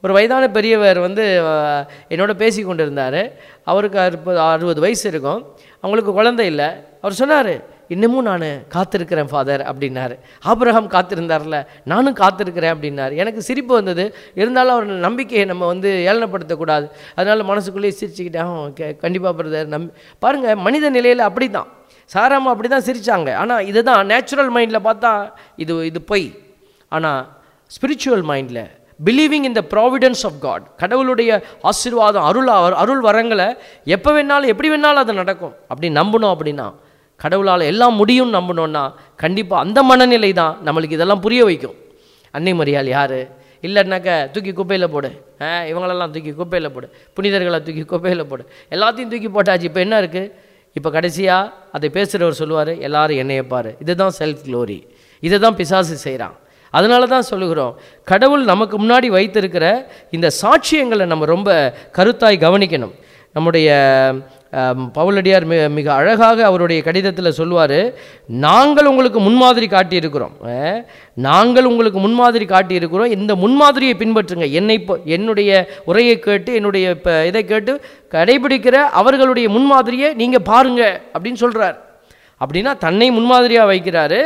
ஒரு வயதான பெரியவர் வந்து அஹ், என்னோட பேசி கொண்டு இருந்தார் அவருக்கு அறுபது அறுபது வயசு இருக்கும் அவங்களுக்கு குழந்தை இல்லை அவர் சொன்னார் இன்னமும் நான் காத்திருக்கிறேன் ஃபாதர் அப்படின்னாரு ஆபிரகாம் காத்திருந்தார்ல நானும் காத்திருக்கிறேன் அப்படின்னாரு எனக்கு சிரிப்பு வந்தது இருந்தாலும் அவர் நம்பிக்கையை நம்ம வந்து ஏளனப்படுத்தக்கூடாது அதனால் மனசுக்குள்ளேயே சிரிச்சுக்கிட்டேன் ஓகே கண்டிப்பாக பிரதர் நம்பி பாருங்கள் மனித நிலையில் அப்படி தான் சாராமா அப்படி தான் சிரித்தாங்க ஆனால் இதுதான் நேச்சுரல் மைண்டில் பார்த்தா இது இது பொய் ஆனால் ஸ்பிரிச்சுவல் மைண்டில் believing in the providence of God கடவுளுடைய ஆசீர்வாதம் அருள் அவர் அருள் வரங்களை எப்போ வேணாலும் எப்படி வேணாலும் அது நடக்கும் அப்படி நம்பணும் அப்படின்னா கடவுளால் எல்லாம் முடியும்னு நம்பணும்னா கண்டிப்பாக அந்த மனநிலை தான் நம்மளுக்கு இதெல்லாம் புரிய வைக்கும் அன்னை மரியாள் யார் இல்லைன்னாக்க தூக்கி குப்பையில் போடு ஆ இவங்களெல்லாம் தூக்கி குப்பையில் போடு புனிதர்களை தூக்கி குப்பையில் போடு எல்லாத்தையும் தூக்கி போட்டாச்சு இப்போ என்ன இருக்குது இப்போ கடைசியாக அதை பேசுகிறவர் சொல்லுவார் எல்லாரும் என்னைய பாரு இதுதான் செல்ஃப் க்ளோரி இதை தான் பிசாசு செய்கிறான் அதனால தான் சொல்லுகிறோம் கடவுள் நமக்கு முன்னாடி வைத்திருக்கிற இந்த சாட்சியங்களை நம்ம ரொம்ப கருத்தாய் கவனிக்கணும் நம்முடைய ஆம், பவுலடியார் மிக மிக அழகாக அவருடைய கடிதத்தில் சொல்லுவார் நாங்கள் உங்களுக்கு முன்மாதிரி காட்டியிருக்கிறோம் அஹ், நாங்கள் உங்களுக்கு முன்மாதிரி காட்டியிருக்கிறோம் இந்த முன்மாதிரியை பின்பற்றுங்க என்னை இப்போ என்னுடைய உரையை கேட்டு என்னுடைய இப்போ இதை கேட்டு கடைபிடிக்கிற அவர்களுடைய முன்மாதிரியை நீங்கள் பாருங்க அப்படின்னு சொல்கிறார் அப்படின்னா தன்னை முன்மாதிரியாக வைக்கிறாரு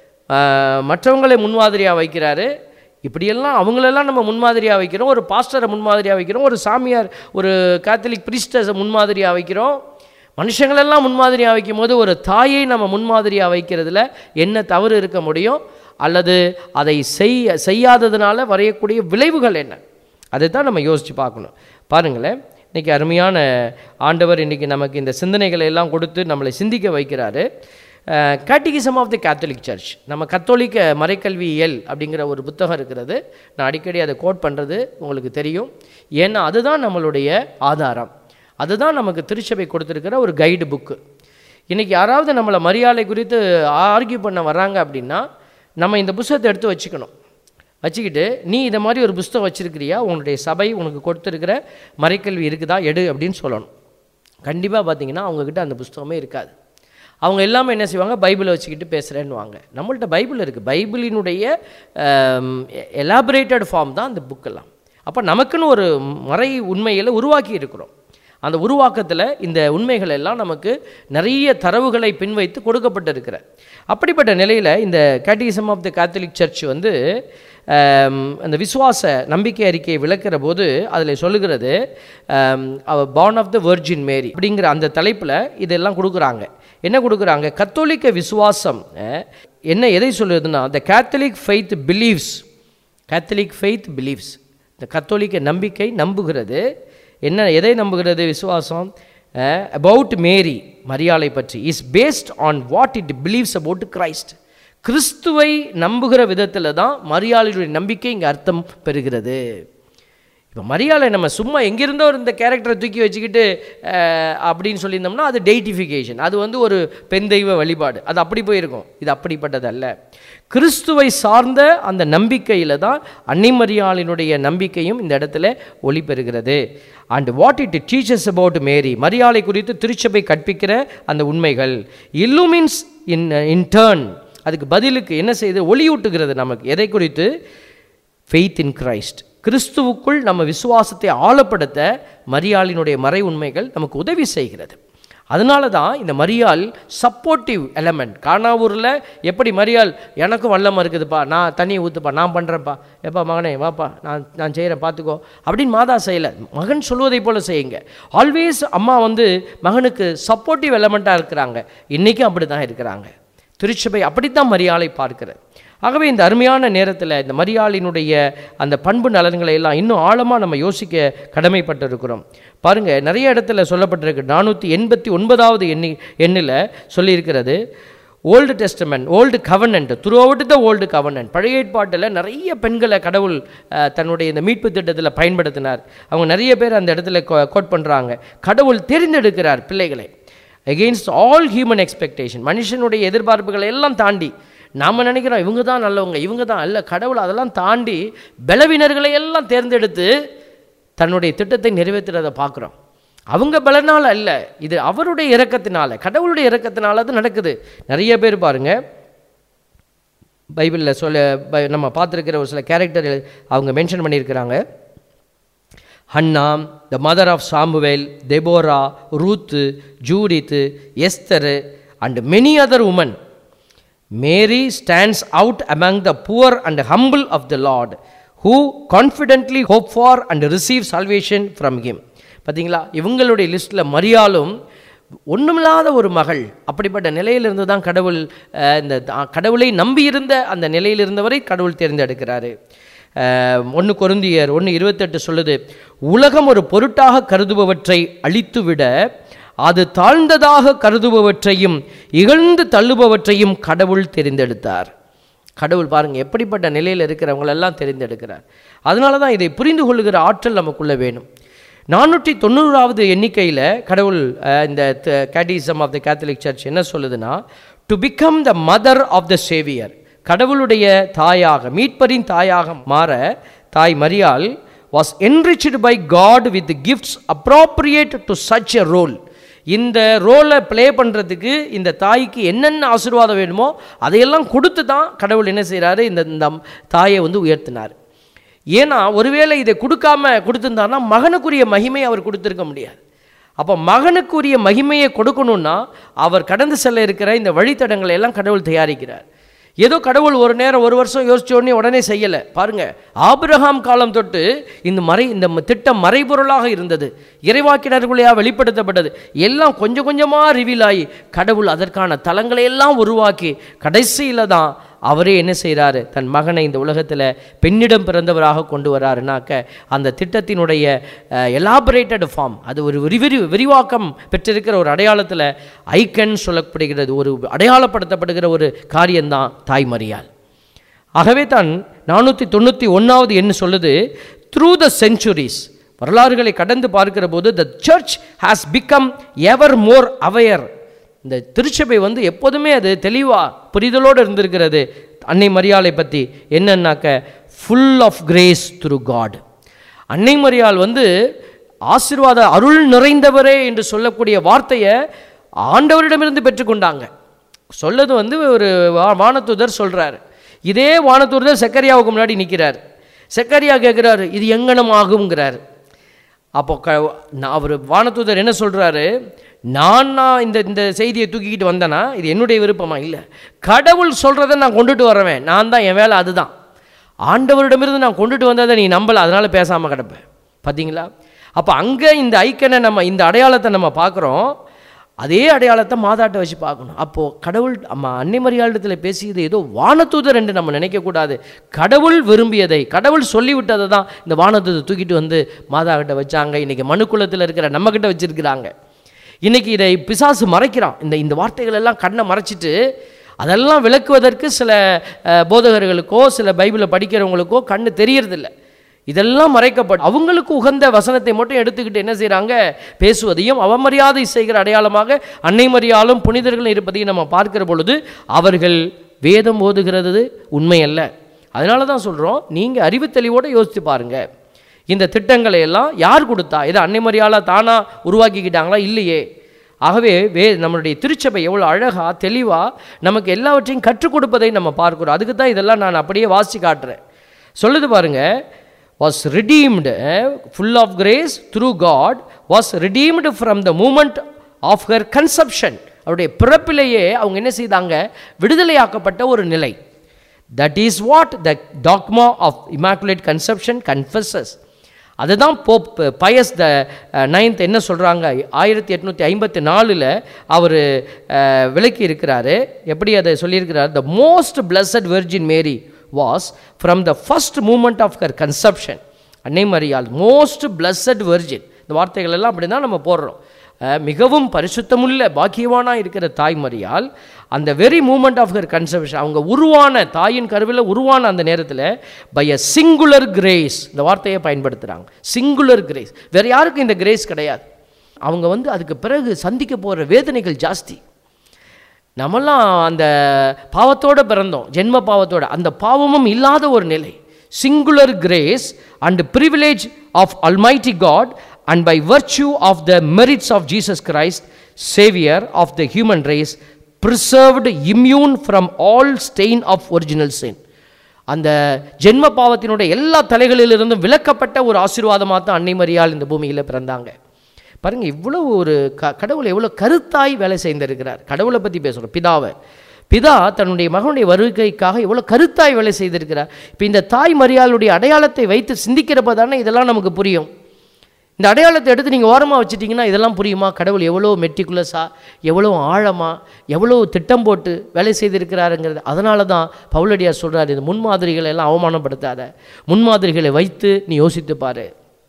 ஆஹ், மற்றவங்களை முன்மாதிரியாக வைக்கிறாரு இப்படியெல்லாம் அவங்களெல்லாம் நம்ம முன்மாதிரியாக வைக்கிறோம் ஒரு பாஸ்டரை முன்மாதிரியாக வைக்கிறோம் ஒரு சாமியார் ஒரு கேத்தலிக் பிரிஸ்டர்ஸை முன்மாதிரியாக வைக்கிறோம் மனுஷங்களெல்லாம் முன்மாதிரியாக வைக்கும் போது ஒரு தாயை நம்ம முன்மாதிரியாக வைக்கிறதுல என்ன தவறு இருக்க முடியும் அல்லது அதை செய்ய செய்யாததுனால வரையக்கூடிய விளைவுகள் என்ன அதை தான் நம்ம யோசித்து பார்க்கணும் பாருங்களேன் இன்றைக்கி அருமையான ஆண்டவர் இன்றைக்கி நமக்கு இந்த சிந்தனைகளை எல்லாம் கொடுத்து நம்மளை சிந்திக்க வைக்கிறாரு catechism of the Catholic Church நம்ம கத்தோலிக்க மறைக்கல்வியியல் அப்படிங்கிற ஒரு புத்தகம் இருக்கிறது நான் அடிக்கடி அதை கோட் பண்ணுறது உங்களுக்கு தெரியும் ஏன்னா அதுதான் நம்மளுடைய ஆதாரம் அதுதான் நமக்கு திருச்சபை கொடுத்துருக்கிற ஒரு கைடு புக்கு இன்றைக்கி யாராவது நம்மளை மரியாதை குறித்து ஆர்கியூ பண்ண வர்றாங்க அப்படின்னா நம்ம இந்த புஸ்தகத்தை எடுத்து வச்சுக்கணும் வச்சுக்கிட்டு நீ இந்த மாதிரி ஒரு புஸ்தகம் வச்சுருக்கிறியா உன்னுடைய சபை உனக்கு கொடுத்துருக்கிற மறைக்கல்வி இருக்குதா எடு அப்படின்னு சொல்லணும் கண்டிப்பாக பார்த்தீங்கன்னா அவங்கக்கிட்ட அந்த புஸ்தகமே இருக்காது அவங்க எல்லாமே என்ன செய்வாங்க பைபிளை வச்சுக்கிட்டு பேசுகிறேன்னுவாங்க நம்மள்ட்ட பைபிள் இருக்குது பைபிளினுடைய எலாபரேட்டட் ஃபார்ம் தான் அந்த புக்கெல்லாம் அப்போ நமக்குன்னு ஒரு மறை உண்மைகளை உருவாக்கி இருக்கிறோம் அந்த உருவாக்கத்தில் இந்த உண்மைகள் எல்லாம் நமக்கு நிறைய தரவுகளை பின்வைத்து கொடுக்கப்பட்டிருக்கிற அப்படிப்பட்ட நிலையில் இந்த catechism of the Catholic Church வந்து ஆம், அந்த விசுவாச நம்பிக்கை அறிக்கையை விளக்குற போது அதில் சொல்லுகிறது அவ born of the Virgin Mary அப்படிங்கிற அந்த தலைப்பில் இதெல்லாம் கொடுக்குறாங்க என்ன கொடுக்குறாங்க கத்தோலிக்க விசுவாசம் அஹ், என்ன எதை சொல்லுதுன்னா the Catholic faith believes Catholic faith believes இந்த கத்தோலிக்க நம்பிக்கை நம்புகிறது என்ன எதை நம்புகிறது விசுவாசம் அபவுட் மேரி மரியாளை பற்றி is based on what it believes about Christ கிறிஸ்துவை நம்புகிற விதத்தில் தான் மரியாளுடைய நம்பிக்கை இங்கே அர்த்தம் பெறுகிறது இப்போ மரியாதை நம்ம சும்மா எங்கிருந்தோ இந்த கேரக்டரை தூக்கி வச்சுக்கிட்டு அஹ், அப்படின்னு சொல்லியிருந்தோம்னா அது டெய்டிஃபிகேஷன் அது வந்து ஒரு பெண் தெய்வ வழிபாடு அது அப்படி போயிருக்கும் இது அப்படிப்பட்டது அல்ல கிறிஸ்துவை சார்ந்த அந்த நம்பிக்கையில் தான் அன்னை மரியாளினுடைய நம்பிக்கையும் இந்த இடத்துல ஒளி பெறுகிறது and what it teaches about Mary மரியாதை குறித்து திருச்சபை கற்பிக்கிற அந்த உண்மைகள் இல்லுமின்ஸ் இன் இன் டேர்ன் அதுக்கு பதிலுக்கு என்ன செய்யுது ஒளியூட்டுகிறது நமக்கு எதை குறித்து ஃபெய்த் இன் கிரைஸ்ட் கிறிஸ்துவுக்குள் நம்ம விசுவாசத்தை ஆழப்படுத்த மரியாளினுடைய மறை உண்மைகள் நமக்கு உதவி செய்கிறது அதனால தான் இந்த மரியாள் சப்போர்ட்டிவ் எலமெண்ட் காணாவூரில் எப்படி மரியாள் எனக்கும் வல்லமை இருக்குதுப்பா நான் தண்ணியை ஊற்றுப்பா நான் பண்ணுறேன்ப்பா எப்பா மகனே வாப்பா நான் நான் செய்கிறேன் பார்த்துக்கோ அப்படின்னு மாதா செய்யலை மகன் சொல்வதை போல் செய்யுங்க ஆல்வேஸ் அம்மா வந்து மகனுக்கு சப்போர்ட்டிவ் எலமெண்ட்டாக இருக்கிறாங்க இன்றைக்கும் அப்படி தான் இருக்கிறாங்க திருச்சபை அப்படித்தான் மரியாதை பார்க்கிறது ஆகவே இந்த அருமையான நேரத்தில் இந்த மரியாளினுடைய அந்த பண்பு நலன்களை எல்லாம் இன்னும் ஆழமாக நம்ம யோசிக்க கடமைப்பட்டிருக்கிறோம் பாருங்கள் நிறைய இடத்துல சொல்லப்பட்டிருக்கு நானூற்றி எண்பத்தி ஒன்பதாவது எண்ணி எண்ணில் சொல்லியிருக்கிறது Old Testament Old covenant throughout the Old covenant பழைய ஏற்பாட்டில் நிறைய பெண்களை கடவுள் அஹ், தன்னுடைய இந்த மீட்பு திட்டத்தில் பயன்படுத்தினார் அவங்க நிறைய பேர் அந்த இடத்துல கோட் பண்ணுறாங்க கடவுள் தெரிந்தெடுக்கிறார் பிள்ளைகளை எகெயின்ஸ்ட் ஆல் ஹியூமன் எக்ஸ்பெக்டேஷன் மனுஷனுடைய எதிர்பார்ப்புகளை எல்லாம் தாண்டி நாம் நினைக்கிறோம் இவங்க தான் நல்லவங்க இவங்க தான் அல்ல கடவுள் அதெல்லாம் தாண்டி பலவீனர்களை எல்லாம் தேர்ந்தெடுத்து தன்னுடைய திட்டத்தை நிறைவேற்றுறதை பார்க்குறோம் அவங்க பலனால் அல்ல இது அவருடைய இரக்கத்தினால கடவுளுடைய இரக்கத்தினால அது நடக்குது நிறைய பேர் பாருங்க பைபிளில் சொல்ல பை- நம்ம பார்த்துருக்கிற ஒரு சில கேரக்டர் அவங்க மென்ஷன் பண்ணியிருக்கிறாங்க Hannah the mother of Samuel Deborah Ruth Judith Esther and many other women Mary stands out among the poor and humble of the Lord who confidently hope for and receive salvation from him பார்த்தீங்களா இவங்களுடைய லிஸ்ட்டில் மரியாலும் ஒன்றுமில்லாத ஒரு மகள் அப்படிப்பட்ட நிலையிலிருந்து தான் கடவுள் அஹ், இந்த த- கடவுளை நம்பியிருந்த அந்த நிலையில் இருந்தவரை கடவுள் தேர்ந்தெடுக்கிறாரு ஒன்று கொருந்தியர் ஒன்று இருபத்தெட்டு சொல்லுது உலகம் ஒரு பொருட்டாக கருதுபவற்றை அழித்துவிட அது தாழ்ந்ததாக கருதுபவற்றையும் இகழ்ந்து தள்ளுபவற்றையும் கடவுள் தெரிந்தெடுத்தார் கடவுள் பாருங்க எப்படிப்பட்ட நிலையில் இருக்கிறவங்களெல்லாம் தெரிந்தெடுக்கிறார் அதனால தான் இதை புரிந்து கொள்ளுகிற ஆற்றல் நமக்குள்ள வேணும் நானூற்றி தொண்ணூறாவது எண்ணிக்கையில் கடவுள் அஹ், இந்த catechism of the Catholic Church என்ன சொல்லுதுன்னா to become the mother of the Saviour கடவுளுடைய தாயாக மீட்பரின் தாயாக மாற தாய் மரியாள் was enriched by God with gifts appropriate to such a role இந்த ரோலை ப்ளே பண்ணுறதுக்கு இந்த தாய்க்கு என்னென்ன ஆசீர்வாதம் வேணுமோ அதையெல்லாம் கொடுத்து தான் கடவுள் என்ன செய்கிறாரு இந்த இந்த தாயை வந்து உயர்த்தினார் ஏன்னா ஒருவேளை இதை கொடுக்காம கொடுத்துருந்தாருன்னா மகனுக்குரிய மகிமை அவர் கொடுத்துருக்க முடியாது அப்போ மகனுக்குரிய மகிமையை கொடுக்கணும்னா அவர் கடந்து செல்ல இருக்கிற இந்த வழித்தடங்களை எல்லாம் கடவுள் தயாரிக்கிறார் ஏதோ கடவுள் ஒரு நேரம் ஒரு வருஷம் யோசிச்ச உடனே உடனே செய்யலை பாருங்க ஆபிரகாம் காலம் தொட்டு இந்த மறை இந்த ம- திட்டம் மறைபொருளாக இருந்தது இறைவாக்கினர்களையாக வெளிப்படுத்தப்பட்டது எல்லாம் கொஞ்சம் கொஞ்சமாக ரிவீல் ஆகி கடவுள் அதற்கான தலங்களை எல்லாம் உருவாக்கி கடைசியில் தான் அவரே என்ன செய்கிறாரு தன் மகனை இந்த உலகத்தில் பெண்ணிடம் பிறந்தவராக கொண்டு வராருனாக்க அந்த திட்டத்தினுடைய எலாபரேட்டட் ஃபார்ம் அது ஒரு விரிவிரி விரிவாக்கம் பெற்றிருக்கிற ஒரு அடையாளத்தில் ஐக்கன் சொல்லப்படுகிறது ஒரு அடையாளப்படுத்தப்படுகிற ஒரு காரியம்தான் தாய்மறியால் ஆகவே தான் நானூற்றி தொண்ணூற்றி ஒன்றாவது என்ன சொல்லுது த்ரூ த செஞ்சுரிஸ் வரலாறுகளை கடந்து பார்க்கிற போது the Church has become ever more aware இந்த திருச்சபை வந்து எப்போதுமே அது தெளிவாக புரிதலோடு இருந்திருக்கிறது அன்னை மரியாளை பற்றி என்னன்னாக்க full of grace through God அன்னை மரியாள் வந்து ஆசீர்வாத அருள் நிறைந்தவரே என்று சொல்லக்கூடிய வார்த்தையை ஆண்டவரிடமிருந்து பெற்றுக்கொண்டாங்க சொல்லது வந்து ஒரு வா- வானதூதர் சொல்றாரு இதே வானதூதர் செக்கரியாவுக்கு முன்னாடி நிற்கிறார் செக்கரியா கேட்குறாரு இது எங்கனம் ஆகுங்கிறாரு அப்போ க நான் அவர் வானதூதர் என்ன சொல்றாரு நான் நான் இந்த இந்த செய்தியை தூக்கிக்கிட்டு வந்தேனா இது என்னுடைய விருப்பமா இல்லை கடவுள் சொல்கிறத நான் கொண்டுட்டு வரவேன் நான் தான் என் வேலை அதுதான் ஆண்டவரிடமிருந்து நான் கொண்டுட்டு வந்ததை நீ நம்பல அதனால பேசாமல் கிடப்பேன் பார்த்தீங்களா அப்போ அங்கே இந்த ஐக்கனை நம்ம இந்த அடையாளத்தை நம்ம பார்க்குறோம் அதே அடையாளத்தை மாதாட்ட வச்சு பார்க்கணும் அப்போது கடவுள் அம்மா அன்னை மரியாளிடத்தில் பேசியது ஏதோ வானதூதர் என்று நம்ம நினைக்கக்கூடாது கடவுள் விரும்பியதை கடவுள் சொல்லிவிட்டதை தான் இந்த வானதூதர் தூக்கிட்டு வந்து மாதா கிட்ட வச்சாங்க இன்றைக்கி மனுக்குலத்தில் இருக்கிற நம்மக்கிட்ட வச்சிருக்கிறாங்க இன்னைக்கு இதை பிசாசு மறைக்கிறான் இந்த இந்த வார்த்தைகள் எல்லாம் கண்ணை மறைச்சிட்டு அதெல்லாம் விளக்குவதற்கு சில அஹ், போதகர்களுக்கோ சில பைபிளை படிக்கிறவங்களுக்கோ கண்ணு தெரியறதில்ல இதெல்லாம் மறைக்கப்பட்டு அவங்களுக்கு உகந்த வசனத்தை மட்டும் எடுத்துக்கிட்டு என்ன செய்கிறாங்க பேசுவதையும் அவமரியாதை செய்கிற அடையாளமாக அன்னை மரியாலும் புனிதர்களும் இருப்பதையும் நம்ம பார்க்கிற பொழுது அவர்கள் வேதம் ஓதுகிறது உண்மை அல்ல அதனால தான் சொல்கிறோம் நீங்கள் அறிவு தெளிவோடு யோசித்து பாருங்கள் இந்த திட்டங்களை எல்லாம் யார் கொடுத்தா இதை அன்னை மரியாளா தானா உருவாக்கிக்கிட்டாங்களா இல்லையே ஆகவே வே நம்மளுடைய திருச்சபை எவ்வளோ அழகாக தெளிவாக நமக்கு எல்லாவற்றையும் கற்றுக் கொடுப்பதை நம்ம பார்க்கிறோம் அதுக்கு தான் இதெல்லாம் நான் அப்படியே வாசி காட்டுறேன் சொல்லுது பாருங்க was redeemed full of grace through God was redeemed from the moment of her conception அவருடைய பிறப்பிலேயே அவங்க என்ன செய்தாங்க விடுதலையாக்கப்பட்ட ஒரு நிலை that is what the dogma of immaculate conception confesses அதுதான் போப் பயஸ் த நைன்த் என்ன சொல்கிறாங்க ஆயிரத்தி எட்நூற்றி ஐம்பத்தி நாலில் அவர் விளக்கி இருக்கிறாரு எப்படி அதை சொல்லியிருக்கிறார் the most blessed Virgin Mary was from the first moment of her conception அன்னை மரியாள் மோஸ்ட் பிளஸட் வெர்ஜின் இந்த வார்த்தைகள் எல்லாம் அப்படி தான் நம்ம போடுறோம் அஹ், மிகவும் பரிசுத்தமுள்ள பாக்கியவானாக இருக்கிற தாய்மறியால் அந்த very moment of her conception அவங்க உருவான தாயின் கருவில் உருவான அந்த நேரத்தில் பை அ சிங்குலர் கிரேஸ் இந்த வார்த்தையை பயன்படுத்துகிறாங்க சிங்குலர் கிரேஸ் வேறு யாருக்கும் இந்த கிரேஸ் கிடையாது அவங்க வந்து அதுக்கு பிறகு சந்திக்க போகிற வேதனைகள் ஜாஸ்தி நம்மெல்லாம் அந்த பாவத்தோடு பிறந்தோம் ஜென்ம பாவத்தோட அந்த பாவமும் இல்லாத ஒரு நிலை singular grace and privilege of almighty God and by virtue of the merits of Jesus Christ Saviour of the human race preserved immune from all stain of original sin அந்த ஜென்ம பாவத்தினுடைய எல்லா தலைகளிலிருந்தும் விலக்கப்பட்ட ஒரு ஆசீர்வாதமாக தான் அன்னை மரியாள் இந்த பூமியில் பிறந்தாங்க பாருங்க இவ்வளோ ஒரு க கடவுள் எவ்வளோ கருத்தாய் வேலை செய்திருக்கிறார் கடவுளை பற்றி பேசுகிறோம் பிதாவை பிதா தன்னுடைய மகனுடைய வருகைக்காக எவ்வளோ கருத்தாய் வேலை செய்திருக்கிறார் இப்போ இந்த தாய் மரியாளுடைய அடையாளத்தை வைத்து சிந்திக்கிறப்ப தானே இதெல்லாம் நமக்கு புரியும் இந்த அடையாளத்தை எடுத்து நீங்கள் ஓரமாக வச்சுட்டிங்கன்னா இதெல்லாம் புரியுமா கடவுள் எவ்வளோ மெட்டிகுலஸாக எவ்வளோ ஆழமாக எவ்வளோ திட்டம் போட்டு வேலை செய்திருக்கிறாருங்கிறது அதனால தான் பவுலடியார் சொல்கிறார் இந்த முன்மாதிரிகளை எல்லாம் அவமானப்படுத்தாத முன்மாதிரிகளை வைத்து நீ யோசித்து பாரு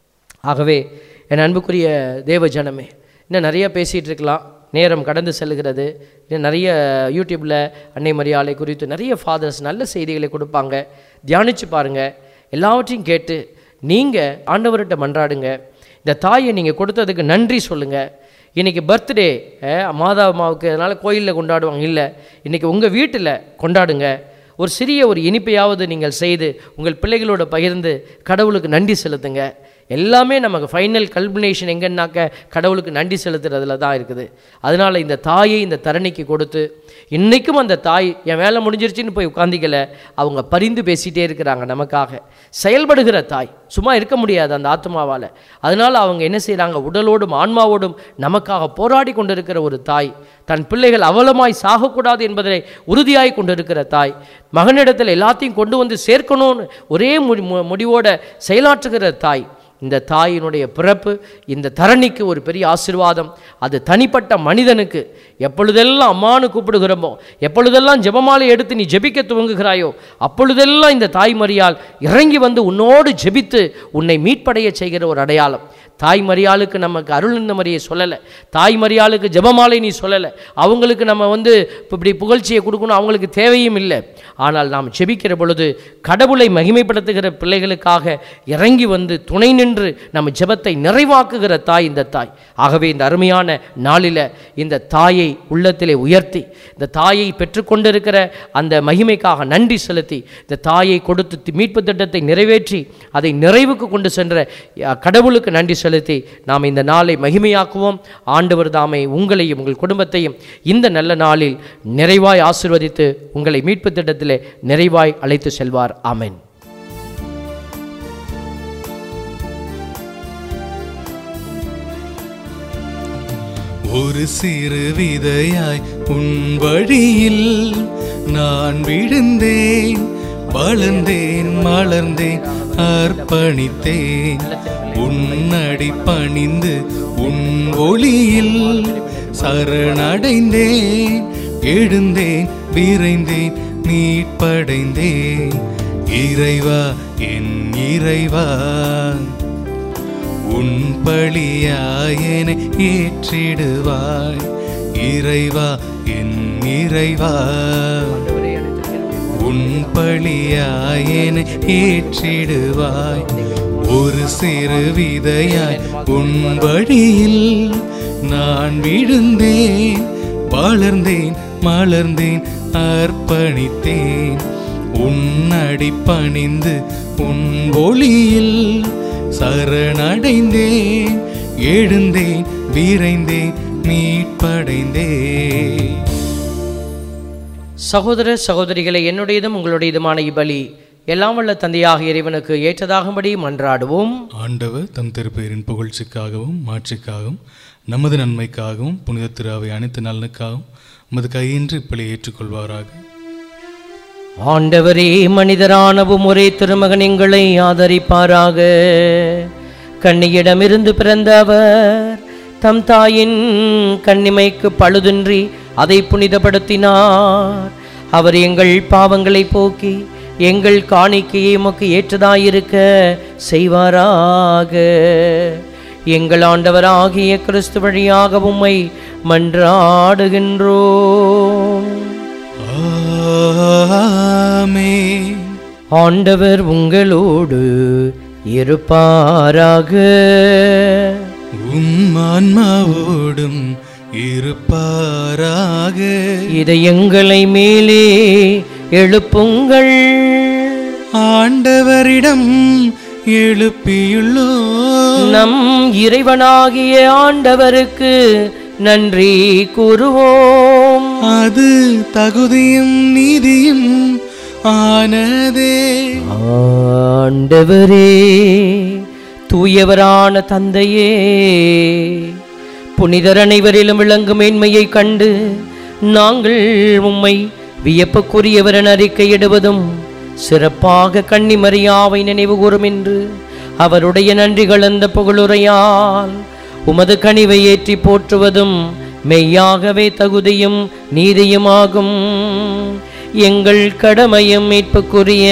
ஆகவே என் அன்புக்குரிய தேவ ஜனமே இன்னும் நிறைய பேசிகிட்டு இருக்கலாம் நேரம் கடந்து செல்கிறது இன்னும் நிறைய யூடியூப்பில் அன்னை மரியாதை குறித்து நிறைய ஃபாதர்ஸ் நல்ல செய்திகளை கொடுப்பாங்க தியானித்து பாருங்கள் எல்லாவற்றையும் கேட்டு நீங்கள் ஆண்டவர்கிட்ட மன்றாடுங்க இந்த தாயை நீங்கள் கொடுத்ததுக்கு நன்றி சொல்லுங்கள் இன்றைக்கி பர்த்டே மாதா அம்மாவுக்கு அதனால் கோயிலில் கொண்டாடுவாங்க இல்லை இன்றைக்கி உங்கள் வீட்டில் கொண்டாடுங்க ஒரு சிறிய ஒரு இனிப்பையாவது நீங்கள் செய்து உங்கள் பிள்ளைகளோட பகிர்ந்து கடவுளுக்கு நன்றி செலுத்துங்க எல்லாமே நமக்கு ஃபைனல் கல்பினேஷன் எங்கன்னாக்க கடவுளுக்கு நன்றி செலுத்துறதுல தான் இருக்குது அதனால் இந்த தாயை இந்த தரணிக்கு கொடுத்து இன்றைக்கும் அந்த தாய் என் வேலை முடிஞ்சிருச்சுன்னு போய் உட்காந்திக்கல அவங்க பரிந்து பேசிகிட்டே இருக்கிறாங்க நமக்காக செயல்படுகிற தாய் சும்மா இருக்க முடியாது அந்த ஆத்மாவால் அதனால் அவங்க என்ன செய்கிறாங்க உடலோடும் ஆன்மாவோடும் நமக்காக போராடி கொண்டிருக்கிற ஒரு தாய் தன் பிள்ளைகள் அவலமாய் சாகக்கூடாது என்பதை உறுதியாய் கொண்டிருக்கிற தாய் மகனிடத்தில் எல்லாத்தையும் கொண்டு வந்து சேர்க்கணும்னு ஒரே முடி மு- முடிவோட செயலாற்றுகிற தாய் இந்த தாயினுடைய பிறப்பு இந்த தரணிக்கு ஒரு பெரிய ஆசீர்வாதம் அது தனிப்பட்ட மனிதனுக்கு எப்பொழுதெல்லாம் அம்மானு கூப்பிடுகிறோமோ எப்பொழுதெல்லாம் ஜெபமாலை எடுத்து நீ ஜெபிக்க துவங்குகிறாயோ அப்பொழுதெல்லாம் இந்த தாய்மறியால் இறங்கி வந்து உன்னோடு ஜெபித்து உன்னை மீட்படைய செய்கிற ஒரு அடையாளம் தாய் மரியாளுக்கு நமக்கு அருள் இந்த மரியை சொல்லலை தாய் மரியாளுக்கு ஜெபமாலை நீ சொல்லலை அவங்களுக்கு நம்ம வந்து இப்ப இப்படி புகழ்ச்சியை கொடுக்கணும் அவங்களுக்கு தேவையும் இல்லை ஆனால் நாம் ஜெபிக்கிற பொழுது கடவுளை மகிமைப்படுத்துகிற பிள்ளைகளுக்காக இறங்கி வந்து துணை நின்று நம்ம ஜெபத்தை நிறைவாக்குகிற தாய் இந்த தாய் ஆகவே இந்த அருமையான நாளில் இந்த தாயை உள்ளத்திலே உயர்த்தி இந்த தாயை பெற்றுக்கொண்டிருக்கிற அந்த மகிமைக்காக நன்றி செலுத்தி இந்த தாயை கொடுத்து தி- மீட்பு திட்டத்தை நிறைவேற்றி அதை நிறைவுக்கு கொண்டு சென்ற அஹ், கடவுளுக்கு நன்றி செலுத்தி நாம் இந்த நாளை மகிமையாக்குவோம் ஆண்டவர் தாமே உங்களையும் உங்கள் குடும்பத்தையும் இந்த நல்ல நாளில் நிறைவாய் ஆசீர்வதித்து உங்களை மீட்பு திட்டத்திலே நிறைவாய் அழைத்து செல்வார் ஆமென் ஒரு சிறு விதையாய் உன் வழியில் நான் விழுந்தேன் வளர்ந்தேன் மலர்ந்தேன் அர்ப்பணித்தேன் உன்னடி பணிந்து உன் ஒளியில் சரணடைந்தேன் எழுந்தேன் விரைந்தேன் மீட்படைந்தேன் இறைவா என் இறைவா உன் பழியாயனை ஏற்றிடுவாய் இறைவா என் இறைவா உன் பழியாயனை ஏற்றிடுவாய் ஒரு சிறு விதையாய் உன் வழியில் நான் விழுந்தேன் வளர்ந்தேன் மலர்ந்தேன் அர்ப்பணித்தேன் உன்னடி பணிந்து உன் ஒளியில் சரணடைந்தேன் எழுந்தேன் விரைந்தேன் மீட்படைந்தேன் சகோதர சகோதரிகளை என்னுடையதும் உங்களுடையதுமான இபலி எல்லாம் வல்ல தந்தையாக இறைவனுக்கு ஏற்றதாகும்படி மன்றாடுவோம் ஆண்டவர் தம் திருப்பெயரின் புகழ்ச்சிக்காகவும் மாட்சிக்காகவும் நமது நன்மைக்காகவும் புனித திராவை அனைத்து நலனுக்காகவும் உமது கையின்றி இப்படி ஏற்றுக்கொள்வாராக ஆண்டவரே மனிதரானவும் ஒரே திருமகன் எங்களை ஆதரிப்பாராக கண்ணியிடமிருந்து பிறந்த அவர் தம் தாயின் கண்ணிமைக்கு பழுதின்றி அதை புனிதப்படுத்தினார் அவர் எங்கள் பாவங்களை போக்கி எங்கள் காணிக்கையை உமக்கு ஏற்றதாயிருக்க செய்வாராக எங்கள் ஆண்டவராகிய கிறிஸ்து வழியாக உம்மை மன்றாடுகின்றோம் ஆமென் ஆண்டவர் உங்களோடு இருப்பாராக உம் ஆன்மாவோடும் இருப்பாராக இதயங்களை மேலே எழுப்புங்கள் ஆண்டவரிடம் எழுப்பியுள்ளோ நம் இறைவனாகிய ஆண்டவருக்கு நன்றி கூறுவோம் அது தகுதியும் நீதியும் ஆனதே ஆண்டவரே தூயவரான தந்தையே புனிதர் அனைவரிலும் விளங்கும் மேன்மையை கண்டு நாங்கள் உம்மை வியப்புக்குரியவர் என அறிக்கையிடுவதும் சிறப்பாக கன்னிமரியாவை நினைவு கூறும் என்று அவருடைய நன்றி கலந்த புகழுரையால் உமது கனிவை ஏற்றி போற்றுவதும் மெய்யாகவே தகுதியும் நீதியுமாகும் எங்கள் கடமையும் மீட்புக்குரிய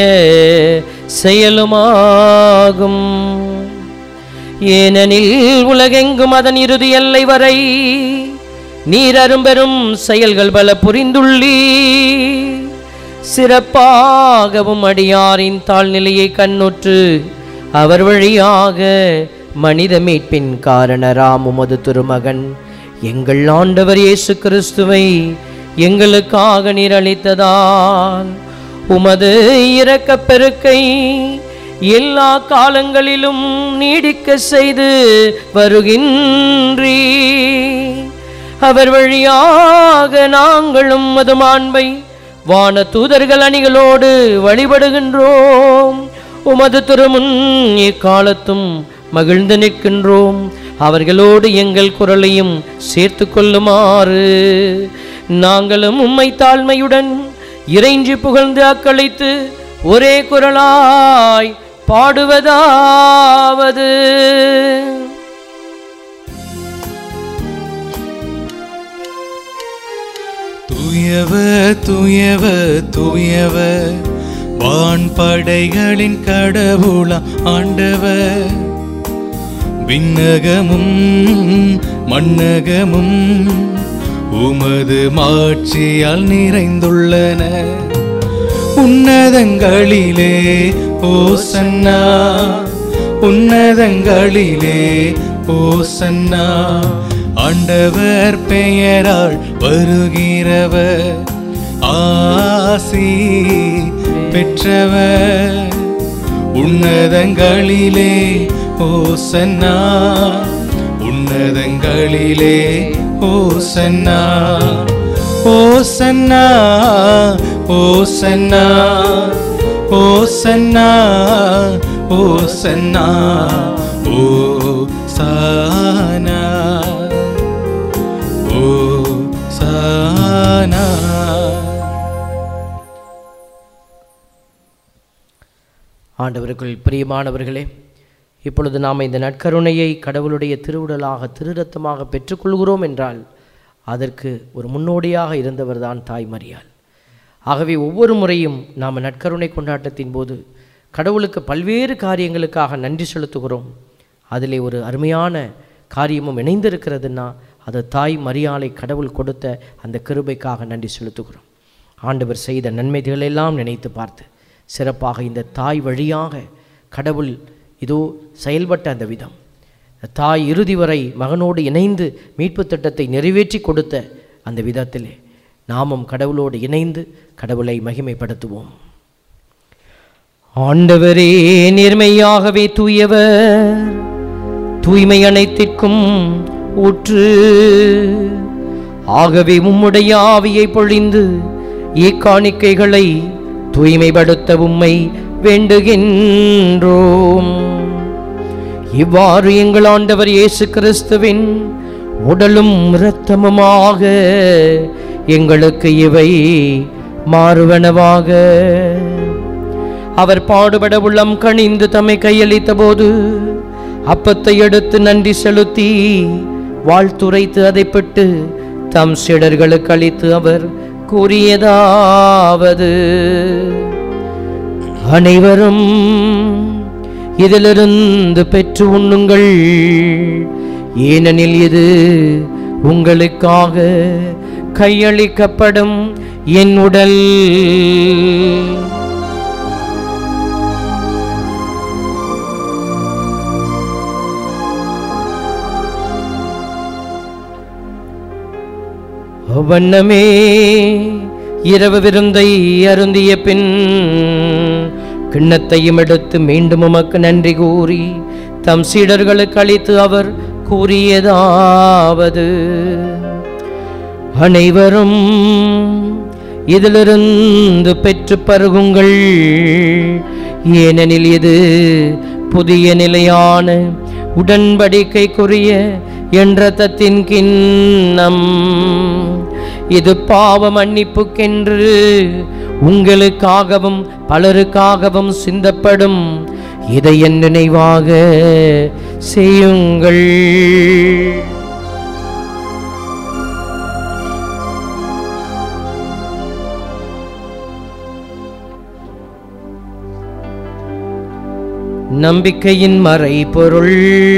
செயலுமாகும் ஏனெனில் உலகெங்கும் அதன் இறுதி எல்லை வரை நீர் அரும்பெரும் செயல்கள் பல புரிந்துள்ளீ சிறப்பாகவும் அடியாரின் தாழ்நிலையை கண்ணுற்று அவர் வழியாக மனித மீட்பின் காரணராம் உமது திருமகன் எங்கள் ஆண்டவர் இயேசு கிறிஸ்துவை எங்களுக்காக நீர் அளித்ததால் உமது இரக்கப் பெருக்கை எல்லா காலங்களிலும் நீடிக்க செய்து வருகின்றீ அவர் வழியாக நாங்களும் மது மாண்பை வான தூதர்கள் அணிகளோடு வழிபடுகின்றோம் உமது திருமுன் இக்காலத்தும் மகிழ்ந்து நிற்கின்றோம் அவர்களோடு எங்கள் குரலையும் சேர்த்து கொள்ளுமாறு நாங்களும் உம்மை தாழ்மையுடன் இறைஞ்சி புகழ்ந்து அக்களித்து ஒரே குரலாய் பாடுவதாவது தூயவ தூயவ தூயவ வான் படைகளின் கடவுளா ஆண்டவர் விண்ணகமும் மண்ணகமும் உமது மாட்சியால் நிறைந்துள்ளன உன்னதங்களிலே ஓசன்னா உன்னதங்களிலே ஓசன்னா ஆண்டவர் பெயரால் வருகிறவர் ஆசி பெற்றவர் உன்னதங்களிலே ஓசன்னா உன்னதங்களிலே ஓசன்னா ஓசன்னா ஓசன்னா ஓசன்னா ஓசன்னா ஓ சானா ஓ சானா ஆண்டவருக்குள் பிரியமானவர்களே இப்பொழுது நாம் இந்த நற்கருணையை கடவுளுடைய திருவுடலாக திருரத்தமாக பெற்றுக்கொள்கிறோம் என்றால் அதற்கு ஒரு முன்னோடியாக இருந்தவர்தான் தாய் மரியாள் ஆகவே ஒவ்வொரு முறையும் நாம் நற்கருணை கொண்டாட்டத்தின் போது கடவுளுக்கு பல்வேறு காரியங்களுக்காக நன்றி செலுத்துகிறோம் அதிலே ஒரு அருமையான காரியமும் இணைந்திருக்கிறதுன்னா அது தாய் மரியாளை கடவுள் கொடுத்த அந்த கிருபைக்காக நன்றி செலுத்துகிறோம் ஆண்டவர் செய்த நன்மைகளெல்லாம் நினைத்து பார்த்து சிறப்பாக இந்த தாய் வழியாக கடவுள் இதோ செயல்பட்ட அந்த விதம் தாய் இறுதி வரை மகனோடு இணைந்து மீட்புத் திட்டத்தை நிறைவேற்றி கொடுத்த அந்த விதத்திலே நாமும் கடவுளோடு இணைந்து கடவுளை மகிமைப்படுத்துவோம் ஆண்டவரே நேர்மையாகவே தூயவர் தூய்மை அனைத்திற்கும் ஊற்று ஆகவே உம்முடைய ஆவியை பொழிந்து இக்காணிக்கைகளை தூய்மைப்படுத்த உம்மை வேண்டுகின்றோம் இவ்வாறு எங்கள் ஆண்டவர் இயேசு கிறிஸ்துவின் உடலும் இரத்தமுமாக எங்களுக்கு இவை மாறுவனவாக அவர் பாடுபட உள்ளம் கனிந்து தம்மை கையளித்த போது அப்பத்தை எடுத்து நன்றி செலுத்தி வாழ்த்துரைத்து அதை பெற்று தம் சீடர்களுக்கு அளித்து அவர் கூறியதாவது அனைவரும் இதிலிருந்து பெற்று உண்ணுங்கள் ஏனெனில் இது உங்களுக்காக கையளிக்கப்படும் என் உடல் வண்ணமே இரவு விருந்தை அருந்திய பின் கிண்ணத்தையும் எடுத்து மீண்டும் உமக்கு நன்றி கூறி தம் சீடர்களுக்கு அளித்து அவர் கூறியதாவது அனைவரும் இதிலிருந்து பெற்று பருகுங்கள் ஏனெனில் இது புதிய நிலையான உடன்படிக்கைக்குரிய என்ற தத்தின் கிண்ணம் இது பாவ மன்னிப்புக்கென்று உங்களுக்காகவும் பலருக்காகவும் சிந்தப்படும் இதை என் நினைவாக செய்யுங்கள் நம்பிக்கையின் மறைபொருள்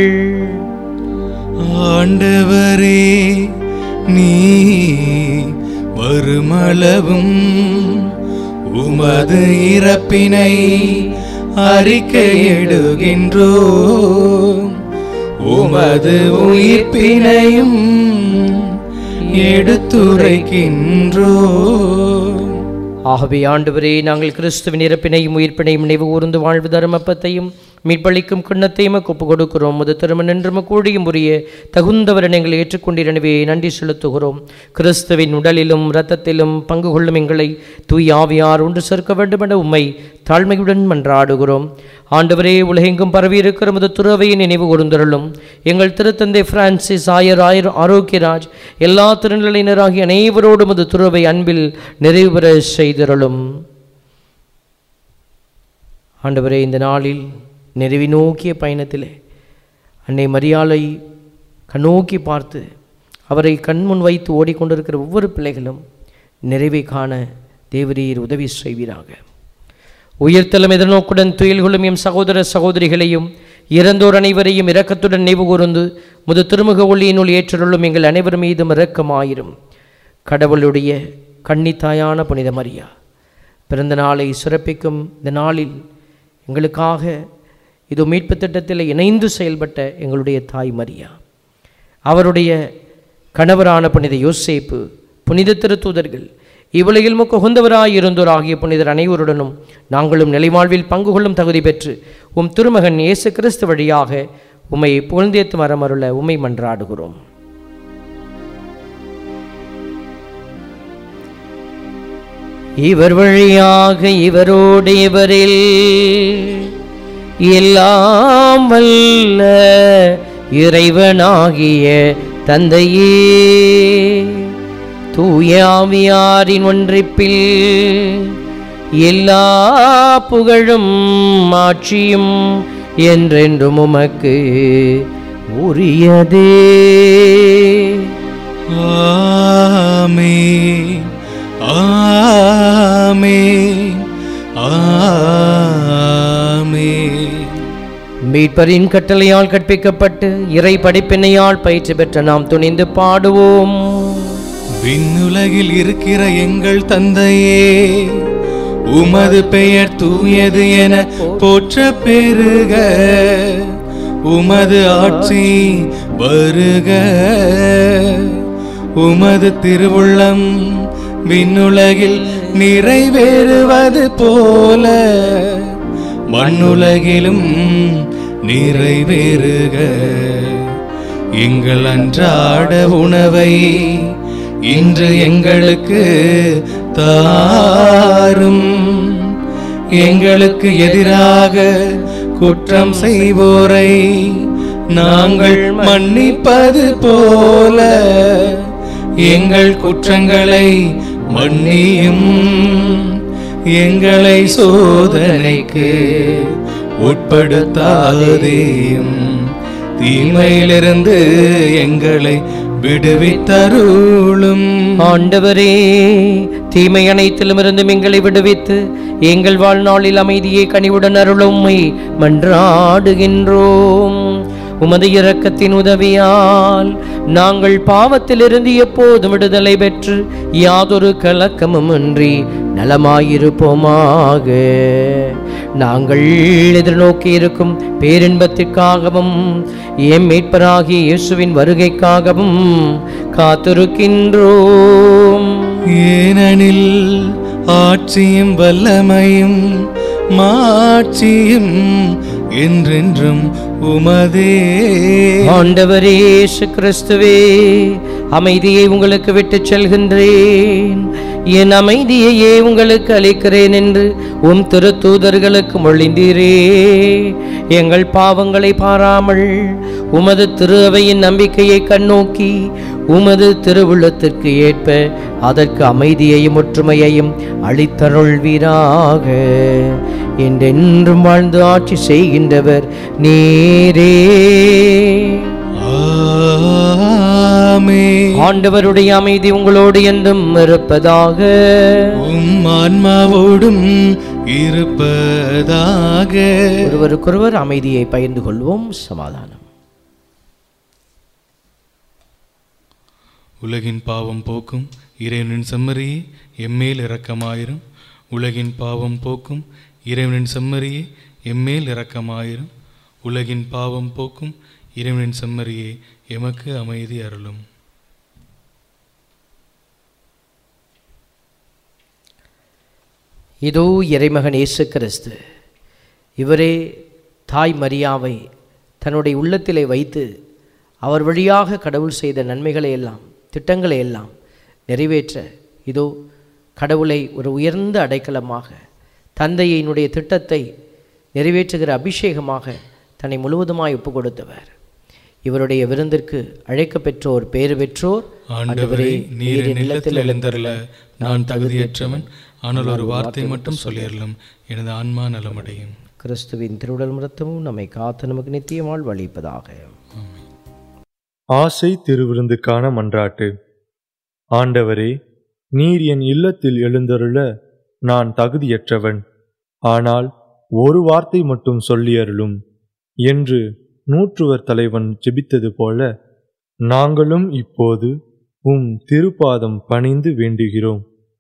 ஆண்டவரே நீ வருமளவும் உமது இறப்பினை அறிக்கையிடுகின்றோம் உமது உயிர்ப்பினையும் எடுத்துரைக்கின்றோம் ஆகவே ஆண்டவரே நாங்கள் கிறிஸ்துவின் இறப்பினையும் உயிர்ப்பினையும் நினைவு கூர்ந்து வாழ்வு தர்மப்பத்தையும் மீட்பளிக்கும் கிண்ணத்தையும் ஒப்பு கொடுக்கிறோம் அது திருமணம் என்றும் கூடியும் உரிய தகுந்தவரை எங்களை ஏற்றுக்கொண்டிருந்தவே நன்றி செலுத்துகிறோம் கிறிஸ்துவின் உடலிலும் இரத்தத்திலும் பங்கு கொள்ளும் எங்களை தூய் ஆவியார் ஒன்று சேர்க்க வேண்டும் என உம்மை தாழ்மையுடன் மன்றாடுகிறோம் ஆண்டவரே உலகெங்கும் பரவி இருக்கிற முது துறவையை நினைவு கூர்ந்தருளும் எங்கள் திருத்தந்தை பிரான்சிஸ் ஆயர் ஆயர் ஆரோக்கியராஜ் எல்லா திருநிலையினராகிய அனைவரோடும் அது துறவை அன்பில் நிறைவு பெற செய்திருளும் ஆண்டவரே இந்த நாளில் நிறைவி நோக்கிய பயணத்திலே அன்னை மரியாளை கண்ணோக்கி பார்த்து அவரை கண்முன் வைத்து ஓடிக்கொண்டிருக்கிற ஒவ்வொரு பிள்ளைகளும் நிறைவை காண தேவரீர் உதவி செய்வீராக உயிர்த்தலும் எதிர்நோக்குடன் துயில் கொள்ளும் எம் சகோதர சகோதரிகளையும் இறந்தோர் அனைவரையும் இரக்கத்துடன் நினைவு கூர்ந்து முது திருமுக ஒளியினுள் ஏற்றருளும் எங்கள் அனைவர் மீதும் இரக்கமாயிரும் கடவுளுடைய கன்னித்தாயான புனித மரியா பிறந்த நாளை சிறப்பிக்கும் இந்த நாளில் எங்களுக்காக இது மீட்பு திட்டத்தில் இணைந்து செயல்பட்ட எங்களுடைய தாய் மரியா அவருடைய கணவரான புனித யோசேப்பு புனித திருத்தூதர்கள் இவ்வுலகில் முக்க உகந்தவராய் இருந்தோர் ஆகிய புனிதர் அனைவருடனும் நாங்களும் நிலைவாழ்வில் பங்கு கொள்ளும் தகுதி பெற்று உம் திருமகன் இயேசு கிறிஸ்து வழியாக உம்மை புகழ்ந்தேத்து மரமருள உம்மை மன்றாடுகிறோம் இவர் வழியாக இவரோடு இவரில் எல்லாம் வல்ல இறைவனாகிய தந்தையே தூய ஆவியாரின் ஒன்றிப்பில் எல்லா புகழும் ஆட்சியும் என்றென்றும் உமக்கு உரியதே ஆமென் ஆமென் ஆமென் மீட்பரின் கட்டளையால் கற்பிக்கப்பட்டு இறை படிப்பினையால் பயிற்சி பெற்ற நாம் துணிந்து பாடுவோம் விண்ணுலகில் இருக்கிற எங்கள் தந்தையே உமது பெயர் தூயது என போற்ற பெருக உமது ஆட்சி வருக உமது திருவுள்ளம் விண்ணுலகில் நிறைவேறுவது போல மண்ணுலகிலும் நிறைவேறுக எங்கள் அன்றாட உணவை இன்று எங்களுக்கு தாரும் எங்களுக்கு எதிராக குற்றம் செய்வோரை நாங்கள் மன்னிப்பது போல எங்கள் குற்றங்களை மன்னியும் எங்களை சோதனைக்கு உட்படுத்தாதேயும் தீமையிலிருந்து எங்களை விடுவித்தருளும் ஆண்டவரே தீமை அனைத்திலும் இருந்தும் எங்களை விடுவித்து எங்கள் வாழ்நாளில் அமைதியை கனிவுடன் அருளும்மை மன்றாடுகின்றோம் உமது இரக்கத்தின் உதவியால் நாங்கள் பாவத்திலிருந்து எப்போதும் விடுதலை பெற்று யாதொரு கலக்கமும் இன்றி நலமாயிருப்போமாக நாங்கள் எதிர்நோக்கி இருக்கும் பேரின்பத்திற்காகவும் எம் மீட்பராகிய இயேசுவின் வருகைக்காகவும் காத்திருக்கின்றோம் ஏனெனில் ஆட்சியும் வல்லமையும் மாட்சியும் என்றென்றும் உமதே ஆண்டவரே இயேசு கிறிஸ்துவே அமைதியை உங்களுக்கு விட்டுச் செல்கின்றேன் என் அமைதியையே உங்களுக்கு அளிக்கிறேன் என்று உம் திருத்தூதர்களுக்கு மொழிந்தீரே எங்கள் பாவங்களை பாராமல் உமது திரு அவையின் நம்பிக்கையை கண்ணோக்கி உமது திருவுள்ளத்திற்கு ஏற்ப அதற்கு அமைதியையும் ஒற்றுமையையும் அளித்தருள்வீராக என்றென்றும் வாழ்ந்து ஆட்சி செய்கின்றவர் நீரே ஆமே ஆண்டவருடைய அமைதி உங்களோடு என்றும் இருப்பதாக உம் ஆன்மாவோடும் இருப்பதாக ஒருவருக்கொருவர் அமைதியை பகிர்ந்து கொள்வோம் சமாதானம் உலகின் பாவம் போக்கும் இறைவனின் செம்மறியே எம்மேல் இரக்கமாயிரும் உலகின் பாவம் போக்கும் இறைவனின் செம்மறியே எம்மேல் இரக்கமாயிரும் உலகின் பாவம் போக்கும் இறைவனின் செம்மறியே எமக்கு அமைதி அருளும் இதோ இறைமகன் இயேசு கிறிஸ்து இவரே தாய் மரியாவை தன்னுடைய உள்ளத்திலே வைத்து அவர் வழியாக கடவுள் செய்த நன்மைகளை எல்லாம் திட்டங்களை எல்லாம் நிறைவேற்ற இதோ கடவுளை ஒரு உயர்ந்த அடைக்கலமாக தந்தையினுடைய திட்டத்தை நிறைவேற்றுகிற அபிஷேகமாக தன்னை முழுவதுமாய் ஒப்பு கொடுத்தவர் இவருடைய விருந்திற்கு அழைக்க பெற்றோர் பேறு பெற்றோர் ஆண்டவரே நீர் என் இல்லத்தில் எழுந்தருள நான் தகுதியற்றவன் ஆனால் ஒரு வார்த்தை மட்டும் சொல்லியறலும் எனது ஆன்மா நலமடையும் கிறிஸ்துவின் திருவுடல் மிருத்தமும் நம்மை காத்து நமக்கு நித்தியமால் வழிப்பதாக ஆசை திருவிருந்துக்கான மன்றாட்டு ஆண்டவரே நீர் என் இல்லத்தில் எழுந்தருள நான் தகுதியற்றவன் ஆனால் ஒரு வார்த்தை மட்டும் சொல்லியருளும் என்று நூற்றுவர் தலைவன் ஜெபித்தது போல நாங்களும் இப்போது உம் திருப்பாதம் பணிந்து வேண்டுகிறோம்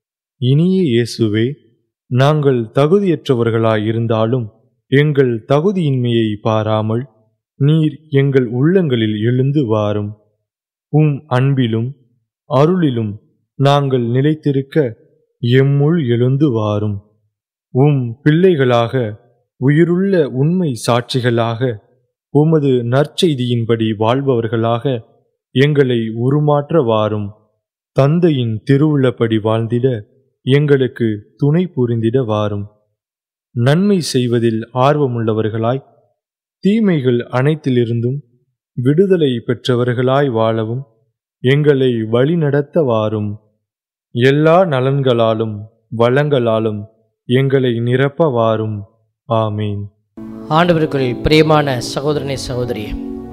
இனிய இயேசுவே நாங்கள் தகுதியற்றவர்களாயிருந்தாலும் எங்கள் தகுதியின்மையை பாராமல் நீர் எங்கள் உள்ளங்களில் எழுந்து வாரும் உம் அன்பிலும் அருளிலும் நாங்கள் நிலைத்திருக்க எம்முள் எழுந்து வாரும் உம் பிள்ளைகளாக உயிருள்ள உண்மை சாட்சிகளாக உமது நற்செய்தியின்படி வாழ்பவர்களாக எங்களை உருமாற்ற வாரும் தந்தையின் திருவுள்ளப்படி வாழ்ந்திட எங்களுக்கு துணை புரிந்திட வாரும் நன்மை செய்வதில் ஆர்வமுள்ளவர்களாய் தீமைகள் அனைத்திலிருந்தும் விடுதலை பெற்றவர்களாய் வாழவும் எங்களை வழிநடத்த வாரும் எல்லா நலன்களாலும் வளங்களாலும் எங்களை நிரப்ப வாரும் ஆமீன் ஆண்டவருக்குள் பிரியமான சகோதரனே சகோதரியே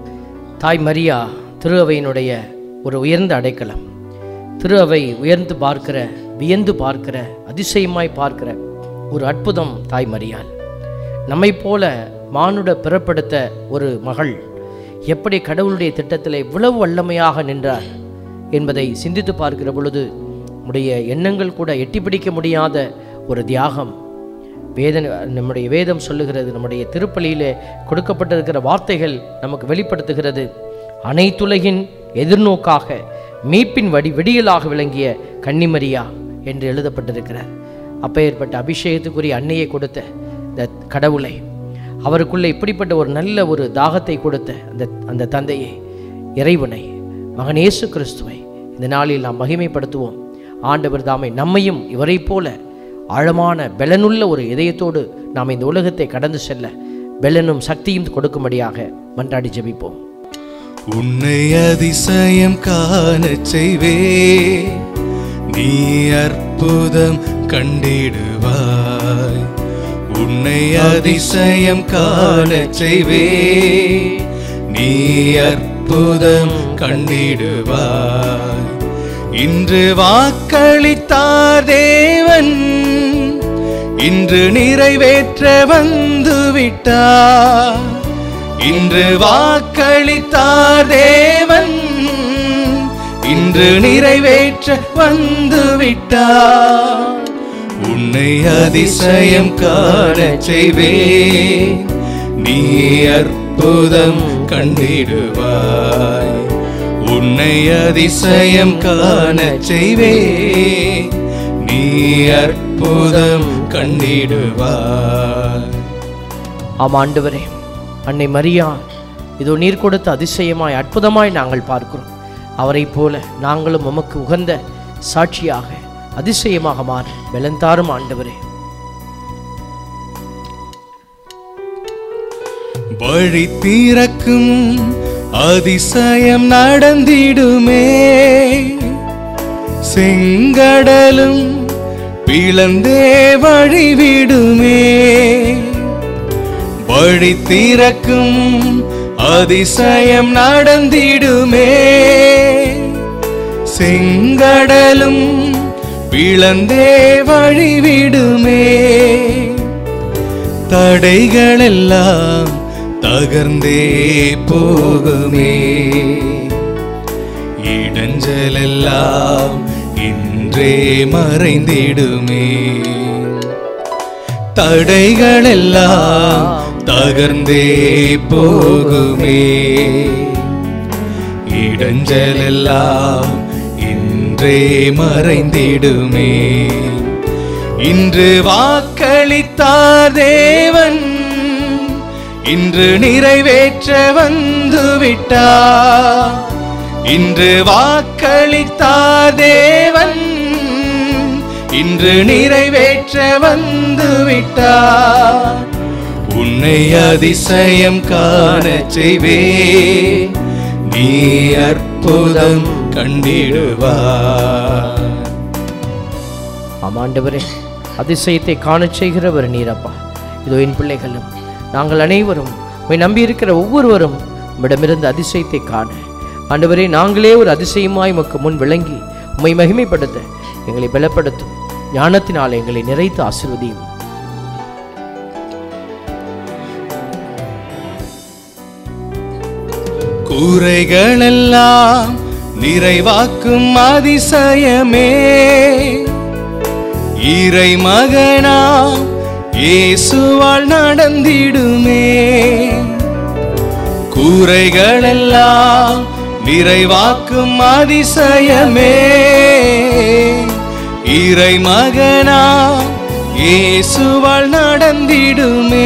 தாய் மரியா திரு அவையினுடைய ஒரு உயர்ந்த அடைக்கலம் திரு அவை உயர்ந்து பார்க்கிற வியந்து பார்க்கிற அதிசயமாய் பார்க்கிற ஒரு அற்புதம் தாய் மரியாள் நம்மைப் போல மானுட பிறப்பெடுத்த ஒரு மகள் எப்படி கடவுளுடைய திட்டத்தில் இவ்வளவு வல்லமையாக நின்றார் என்பதை சிந்தித்து பார்க்கிற பொழுது நம்முடைய எண்ணங்கள் கூட எட்டி பிடிக்க முடியாத ஒரு தியாகம் வேத நம்முடைய வேதம் சொல்லுகிறது நம்முடைய திருப்பலியிலே கொடுக்கப்பட்டிருக்கிற வார்த்தைகள் நமக்கு வெளிப்படுத்துகிறது அனைத்துலகின் எதிர்நோக்காக மீட்பின் வடி விடியலாக விளங்கிய கன்னிமரியா என்று எழுதப்பட்டிருக்கிறார் அப்பேற்பட்ட அபிஷேகத்துக்குரிய அன்னையை கொடுத்த இந்த கடவுளை அவருக்குள்ளே இப்படிப்பட்ட ஒரு நல்ல ஒரு தாகத்தை கொடுத்த அந்த அந்த தந்தையை இறைவனை மகன் இயேசு கிறிஸ்துவை இந்த நாளில் நாம் மகிமைப்படுத்துவோம் ஆண்டவர் தாமை நம்மையும் இவரைப் போல ஆழமான பெலனுள்ள ஒரு இதயத்தோடு நாம் இந்த உலகத்தை கடந்து செல்ல பெலனும் சக்தியும் கொடுக்கும்படியாக மன்றாடி ஜெபிப்போம் உன்னை அதிசயம் காணச் செய்வே நீ அற்புதம் கண்டிடுவாய் உன்னை அதிசயம் காணச் செய்வே நீ அற்புதம் கண்டிடுவாய் இன்று வாக்களித்தார் தேவன் இன்று நிறைவேற்ற வந்து விட்டார் இன்று வாக்களித்தார் தேவன் இன்று நிறைவேற்ற வந்து விட்டார் உன்னை அதிசயம் காணச் செய்வேன் நீ அற்புதம் கண்டிடுவாய் உன்னை அதிசயம் காணச் செய்வேன் நீ அற்புதம் கண்டிடுவாய் ஆம் ஆண்டவரே அன்னை மரியா இதோ நீர் கொடுத்த அதிசயமாய் அற்புதமாய் நாங்கள் பார்க்கிறோம் அவரைப் போல நாங்களும் உமக்கு உகந்த சாட்சியாக அதிசயமாக மாற பலந்தாரும் ஆண்டவரே வழி திறக்கும் அதிசயம் நடந்திடுமே செங்கடலும் பிளந்தே வழிவிடுமே வழி திறக்கும் அதிசயம் நடந்திடுமே செங்கடலும் பிளந்தே வழிவிடுமே தடைகளெல்லாம் தகர்ந்தே போகுமே இடைஞ்சலெல்லாம் இன்றே மறைந்திடுமே தடைகளெல்லாம் தகர்ந்தே போகுமே இடைஞ்சலெல்லாம் இன்றே மறைந்திடுமே இன்று வாக்களித்தார் தேவன் இன்று நிறைவேற்ற வந்து விட்டார் இன்று வாக்களித்தார் தேவன் இன்று நிறைவேற்ற வந்து விட்டார் உன்னை அதிசயம் காணச் செய்வே நீ அற்புதம் கண்டிடுவார் ஆமாண்டவரே அதிசயத்தை காணச் செய்கிறவர் நீரப்பா இதோ என் பிள்ளைகளும் நாங்கள் அனைவரும் உம்மை நம்பியிருக்கிற ஒவ்வொருவரும் உம்மிடமிருந்து அதிசயத்தை காண ஆண்டவரே நாங்களே ஒரு அதிசயமாய் உமக்கு முன் விளங்கி உம்மை மகிமைப்படுத்த எங்களை பலப்படுத்தும் ஞானத்தினால் எங்களை நிறைத்து ஆசீர்வதியும் கூரைகளெல்லாம் நிறைவாக்கும் அதிசயமே இறை மகனா இயேசுவால் நடந்திடுமே கூரைகளெல்லாம் நிறைவாக்கும் அதிசயமே இறை மகனா இயேசுவால் நடந்திடுமே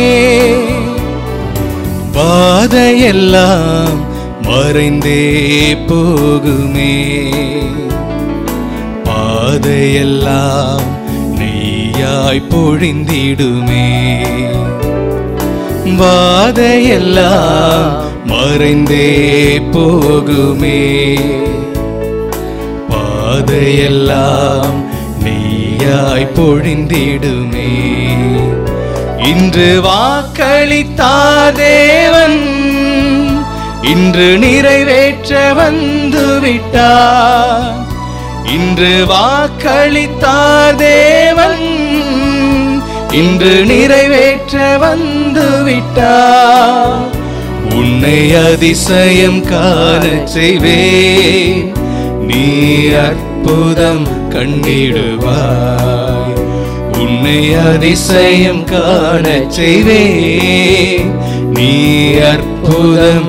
பாதையெல்லாம் மறைந்தே போகுமே பாதையெல்லாம் நெய்யாய் பொழிந்திடுமே பாதையெல்லாம் மறைந்தே போகுமே பாதையெல்லாம் நெய்யாய் பொழிந்திடுமே இன்று வாக்களித்தார் தேவன் இன்று நிறைவேற்ற வந்து விட்டார் இன்று வாக்களித்தார் தேவன் இன்று நிறைவேற்ற வந்து விட்டார் உன்னை அதிசயம் காணச் செய்வேன் நீ அற்புதம் கண்டிடுவாய் உன்னை அதிசயம் காணச் செய்வேன் நீ அற்புதம்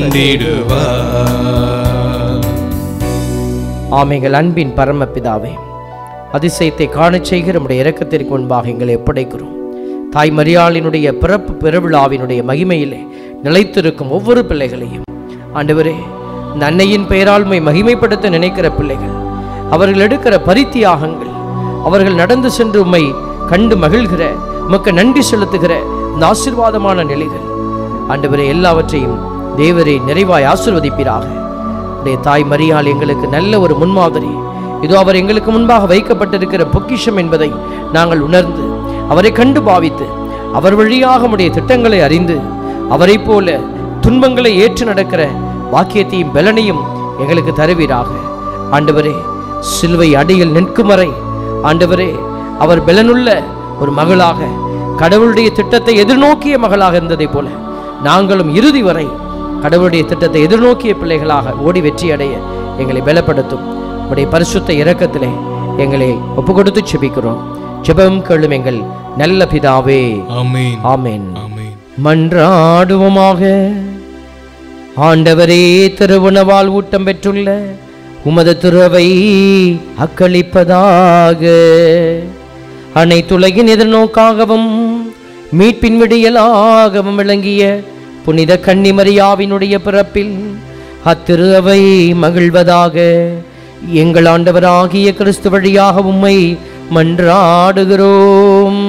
கண்டிடுவாய் ஆமைகள் அன்பின் பரமபிதாவே அதிசயத்தை காணச் செய்கிற நம்முடைய இரக்கத்திற்கு முன்பாக எங்களை ஒப்படைக்கிறோம் தாய் மரியாளினுடைய பிறப்பு பெருவிழாவினுடைய மகிமையிலே நிலைத்திருக்கும் ஒவ்வொரு பிள்ளைகளையும் ஆண்டவரே இந்த அன்னையின் பெயரால் உம்மை மகிமைப்படுத்த நினைக்கிற பிள்ளைகள் அவர்கள் எடுக்கிற பரித்தியாகங்கள் அவர்கள் நடந்து சென்று உம்மை கண்டு மகிழ்கிற உமக்கு நன்றி செலுத்துகிற இந்த ஆசீர்வாதமான நிலைகள் ஆண்டவரே எல்லாவற்றையும் தேவரே நிறைவாய் ஆசிர்வதிப்பீராக உடைய தாய் மரியாள் எங்களுக்கு நல்ல ஒரு முன்மாதிரி இதோ அவர் எங்களுக்கு முன்பாக வைக்கப்பட்டிருக்கிற பொக்கிஷம் என்பதை நாங்கள் உணர்ந்து அவரை கண்டு பாவித்து அவர் வழியாக உடைய திட்டங்களை அறிந்து அவரைப் போல துன்பங்களை ஏற்று நடக்கிற வாக்கியத்தையும் பலனையும் எங்களுக்கு தருவீராக ஆண்டவரே சிலுவை அடியில் நிற்கும் வரை ஆண்டவரே அவர் பலனுள்ள ஒரு மகளாக கடவுளுடைய திட்டத்தை எதிர்நோக்கிய மகளாக இருந்ததைப் போல நாங்களும் இறுதி வரை கடவுளுடைய திட்டத்தை எதிர்நோக்கிய பிள்ளைகளாக ஓடி வெற்றி அடைய எங்களை பலப்படுத்தும் உடைய பரிசுத்த இரக்கத்திலே எங்களை ஒப்பு கொடுத்து செபிக்கிறோம் ஜெபம் கேளும் எங்கள் நல்ல பிதாவே ஆமென் ஆமென் ஆமென் மன்றாடுவோமாக ஆண்டவரே திருவுணவால் ஊட்டம் பெற்றுள்ள உமது திருவை அக்களிப்பதாக அனைத்துலகின் எதிர்நோக்காகவும் மீட்பின் விடியலாகவும் விளங்கிய புனித கன்னிமரியாவினுடைய பிறப்பில் அத்திரு அவை மகிழ்வதாக எங்கள் ஆண்டவராகிய கிறிஸ்து வழியாக உம்மை மன்றாடுகிறோம்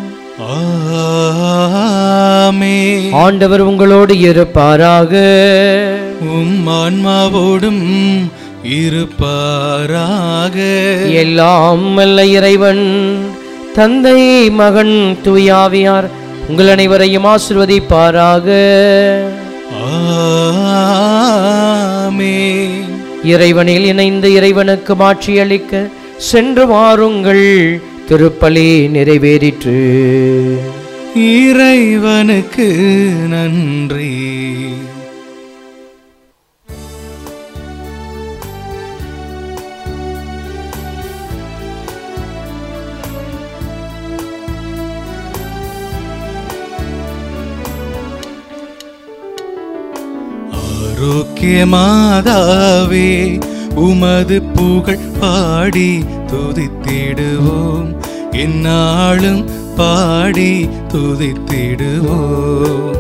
ஆமே ஆண்டவர் உங்களோடு இருப்பாராக உம் ஆன்மாவோடும் இருப்பாராக எல்லாம் வல்ல இறைவன் தந்தை மகன் தூயாவியார் உங்கள் அனைவரையும் ஆசிர்வதிப்பாராக ஆமே இறைவனில் இணைந்து இறைவனுக்கு மாட்சியளிக்க சென்று வாருங்கள் திருப்பலி நிறைவேறிற்று இறைவனுக்கு நன்றி ஆரோக்கியமாதாவே உமது புகழ் பாடி துதித்திடுவோம் எந்நாளும் பாடி துதித்திடுவோம்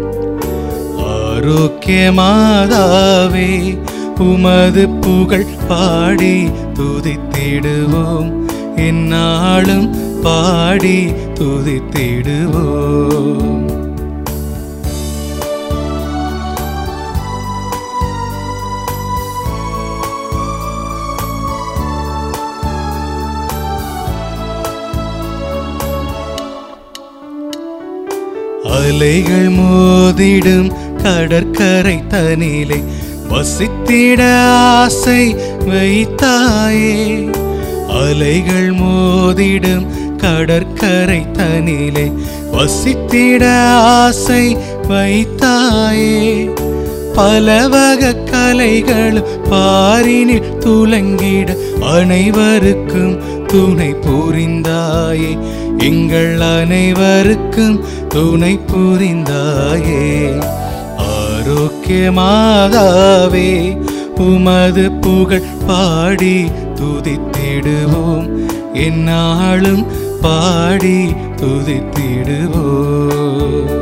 ஆரோக்கியமாதாவே உமது புகழ் பாடி துதித்திடுவோம் எந்நாளும் பாடி துதித்திடுவோம் அலைகள் மோதிடும் கடற்கரை தனிலை வசித்திட ஆசை வைத்தாயே அலைகள் மோதிடும் கடற்கரை தனிலை வசித்திட ஆசை வைத்தாயே பலவக கலைகளும் பாரினில் துலங்கிட அனைவருக்கும் துணை புரிந்தாயே எங்கள் அனைவருக்கும் துணை புரிந்தாயே ஆரோக்கியமாதாவே உமது புகழ் பாடி துதித்திடுவோம் எந்நாளும் பாடி துதித்திடுவோம்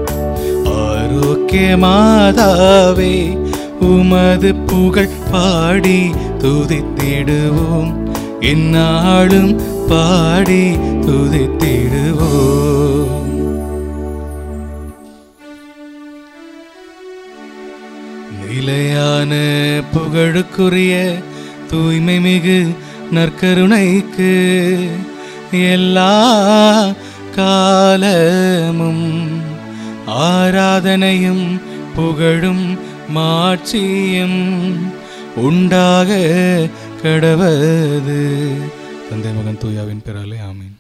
ஆரோக்கியமாதாவே உமது புகழ் பாடி துதித்திடுவோம் எந்நாளும் பாடி துதித்திடுவோம் நிலையான புகழுக்குரிய தூய்மை மிகு நற்கருணைக்கு எல்லா காலமும் ஆராதனையும் புகழும் மாட்சியும் உண்டாக கடவது தந்தை மகன் தூயாவின் பெறாலே ஆமீன்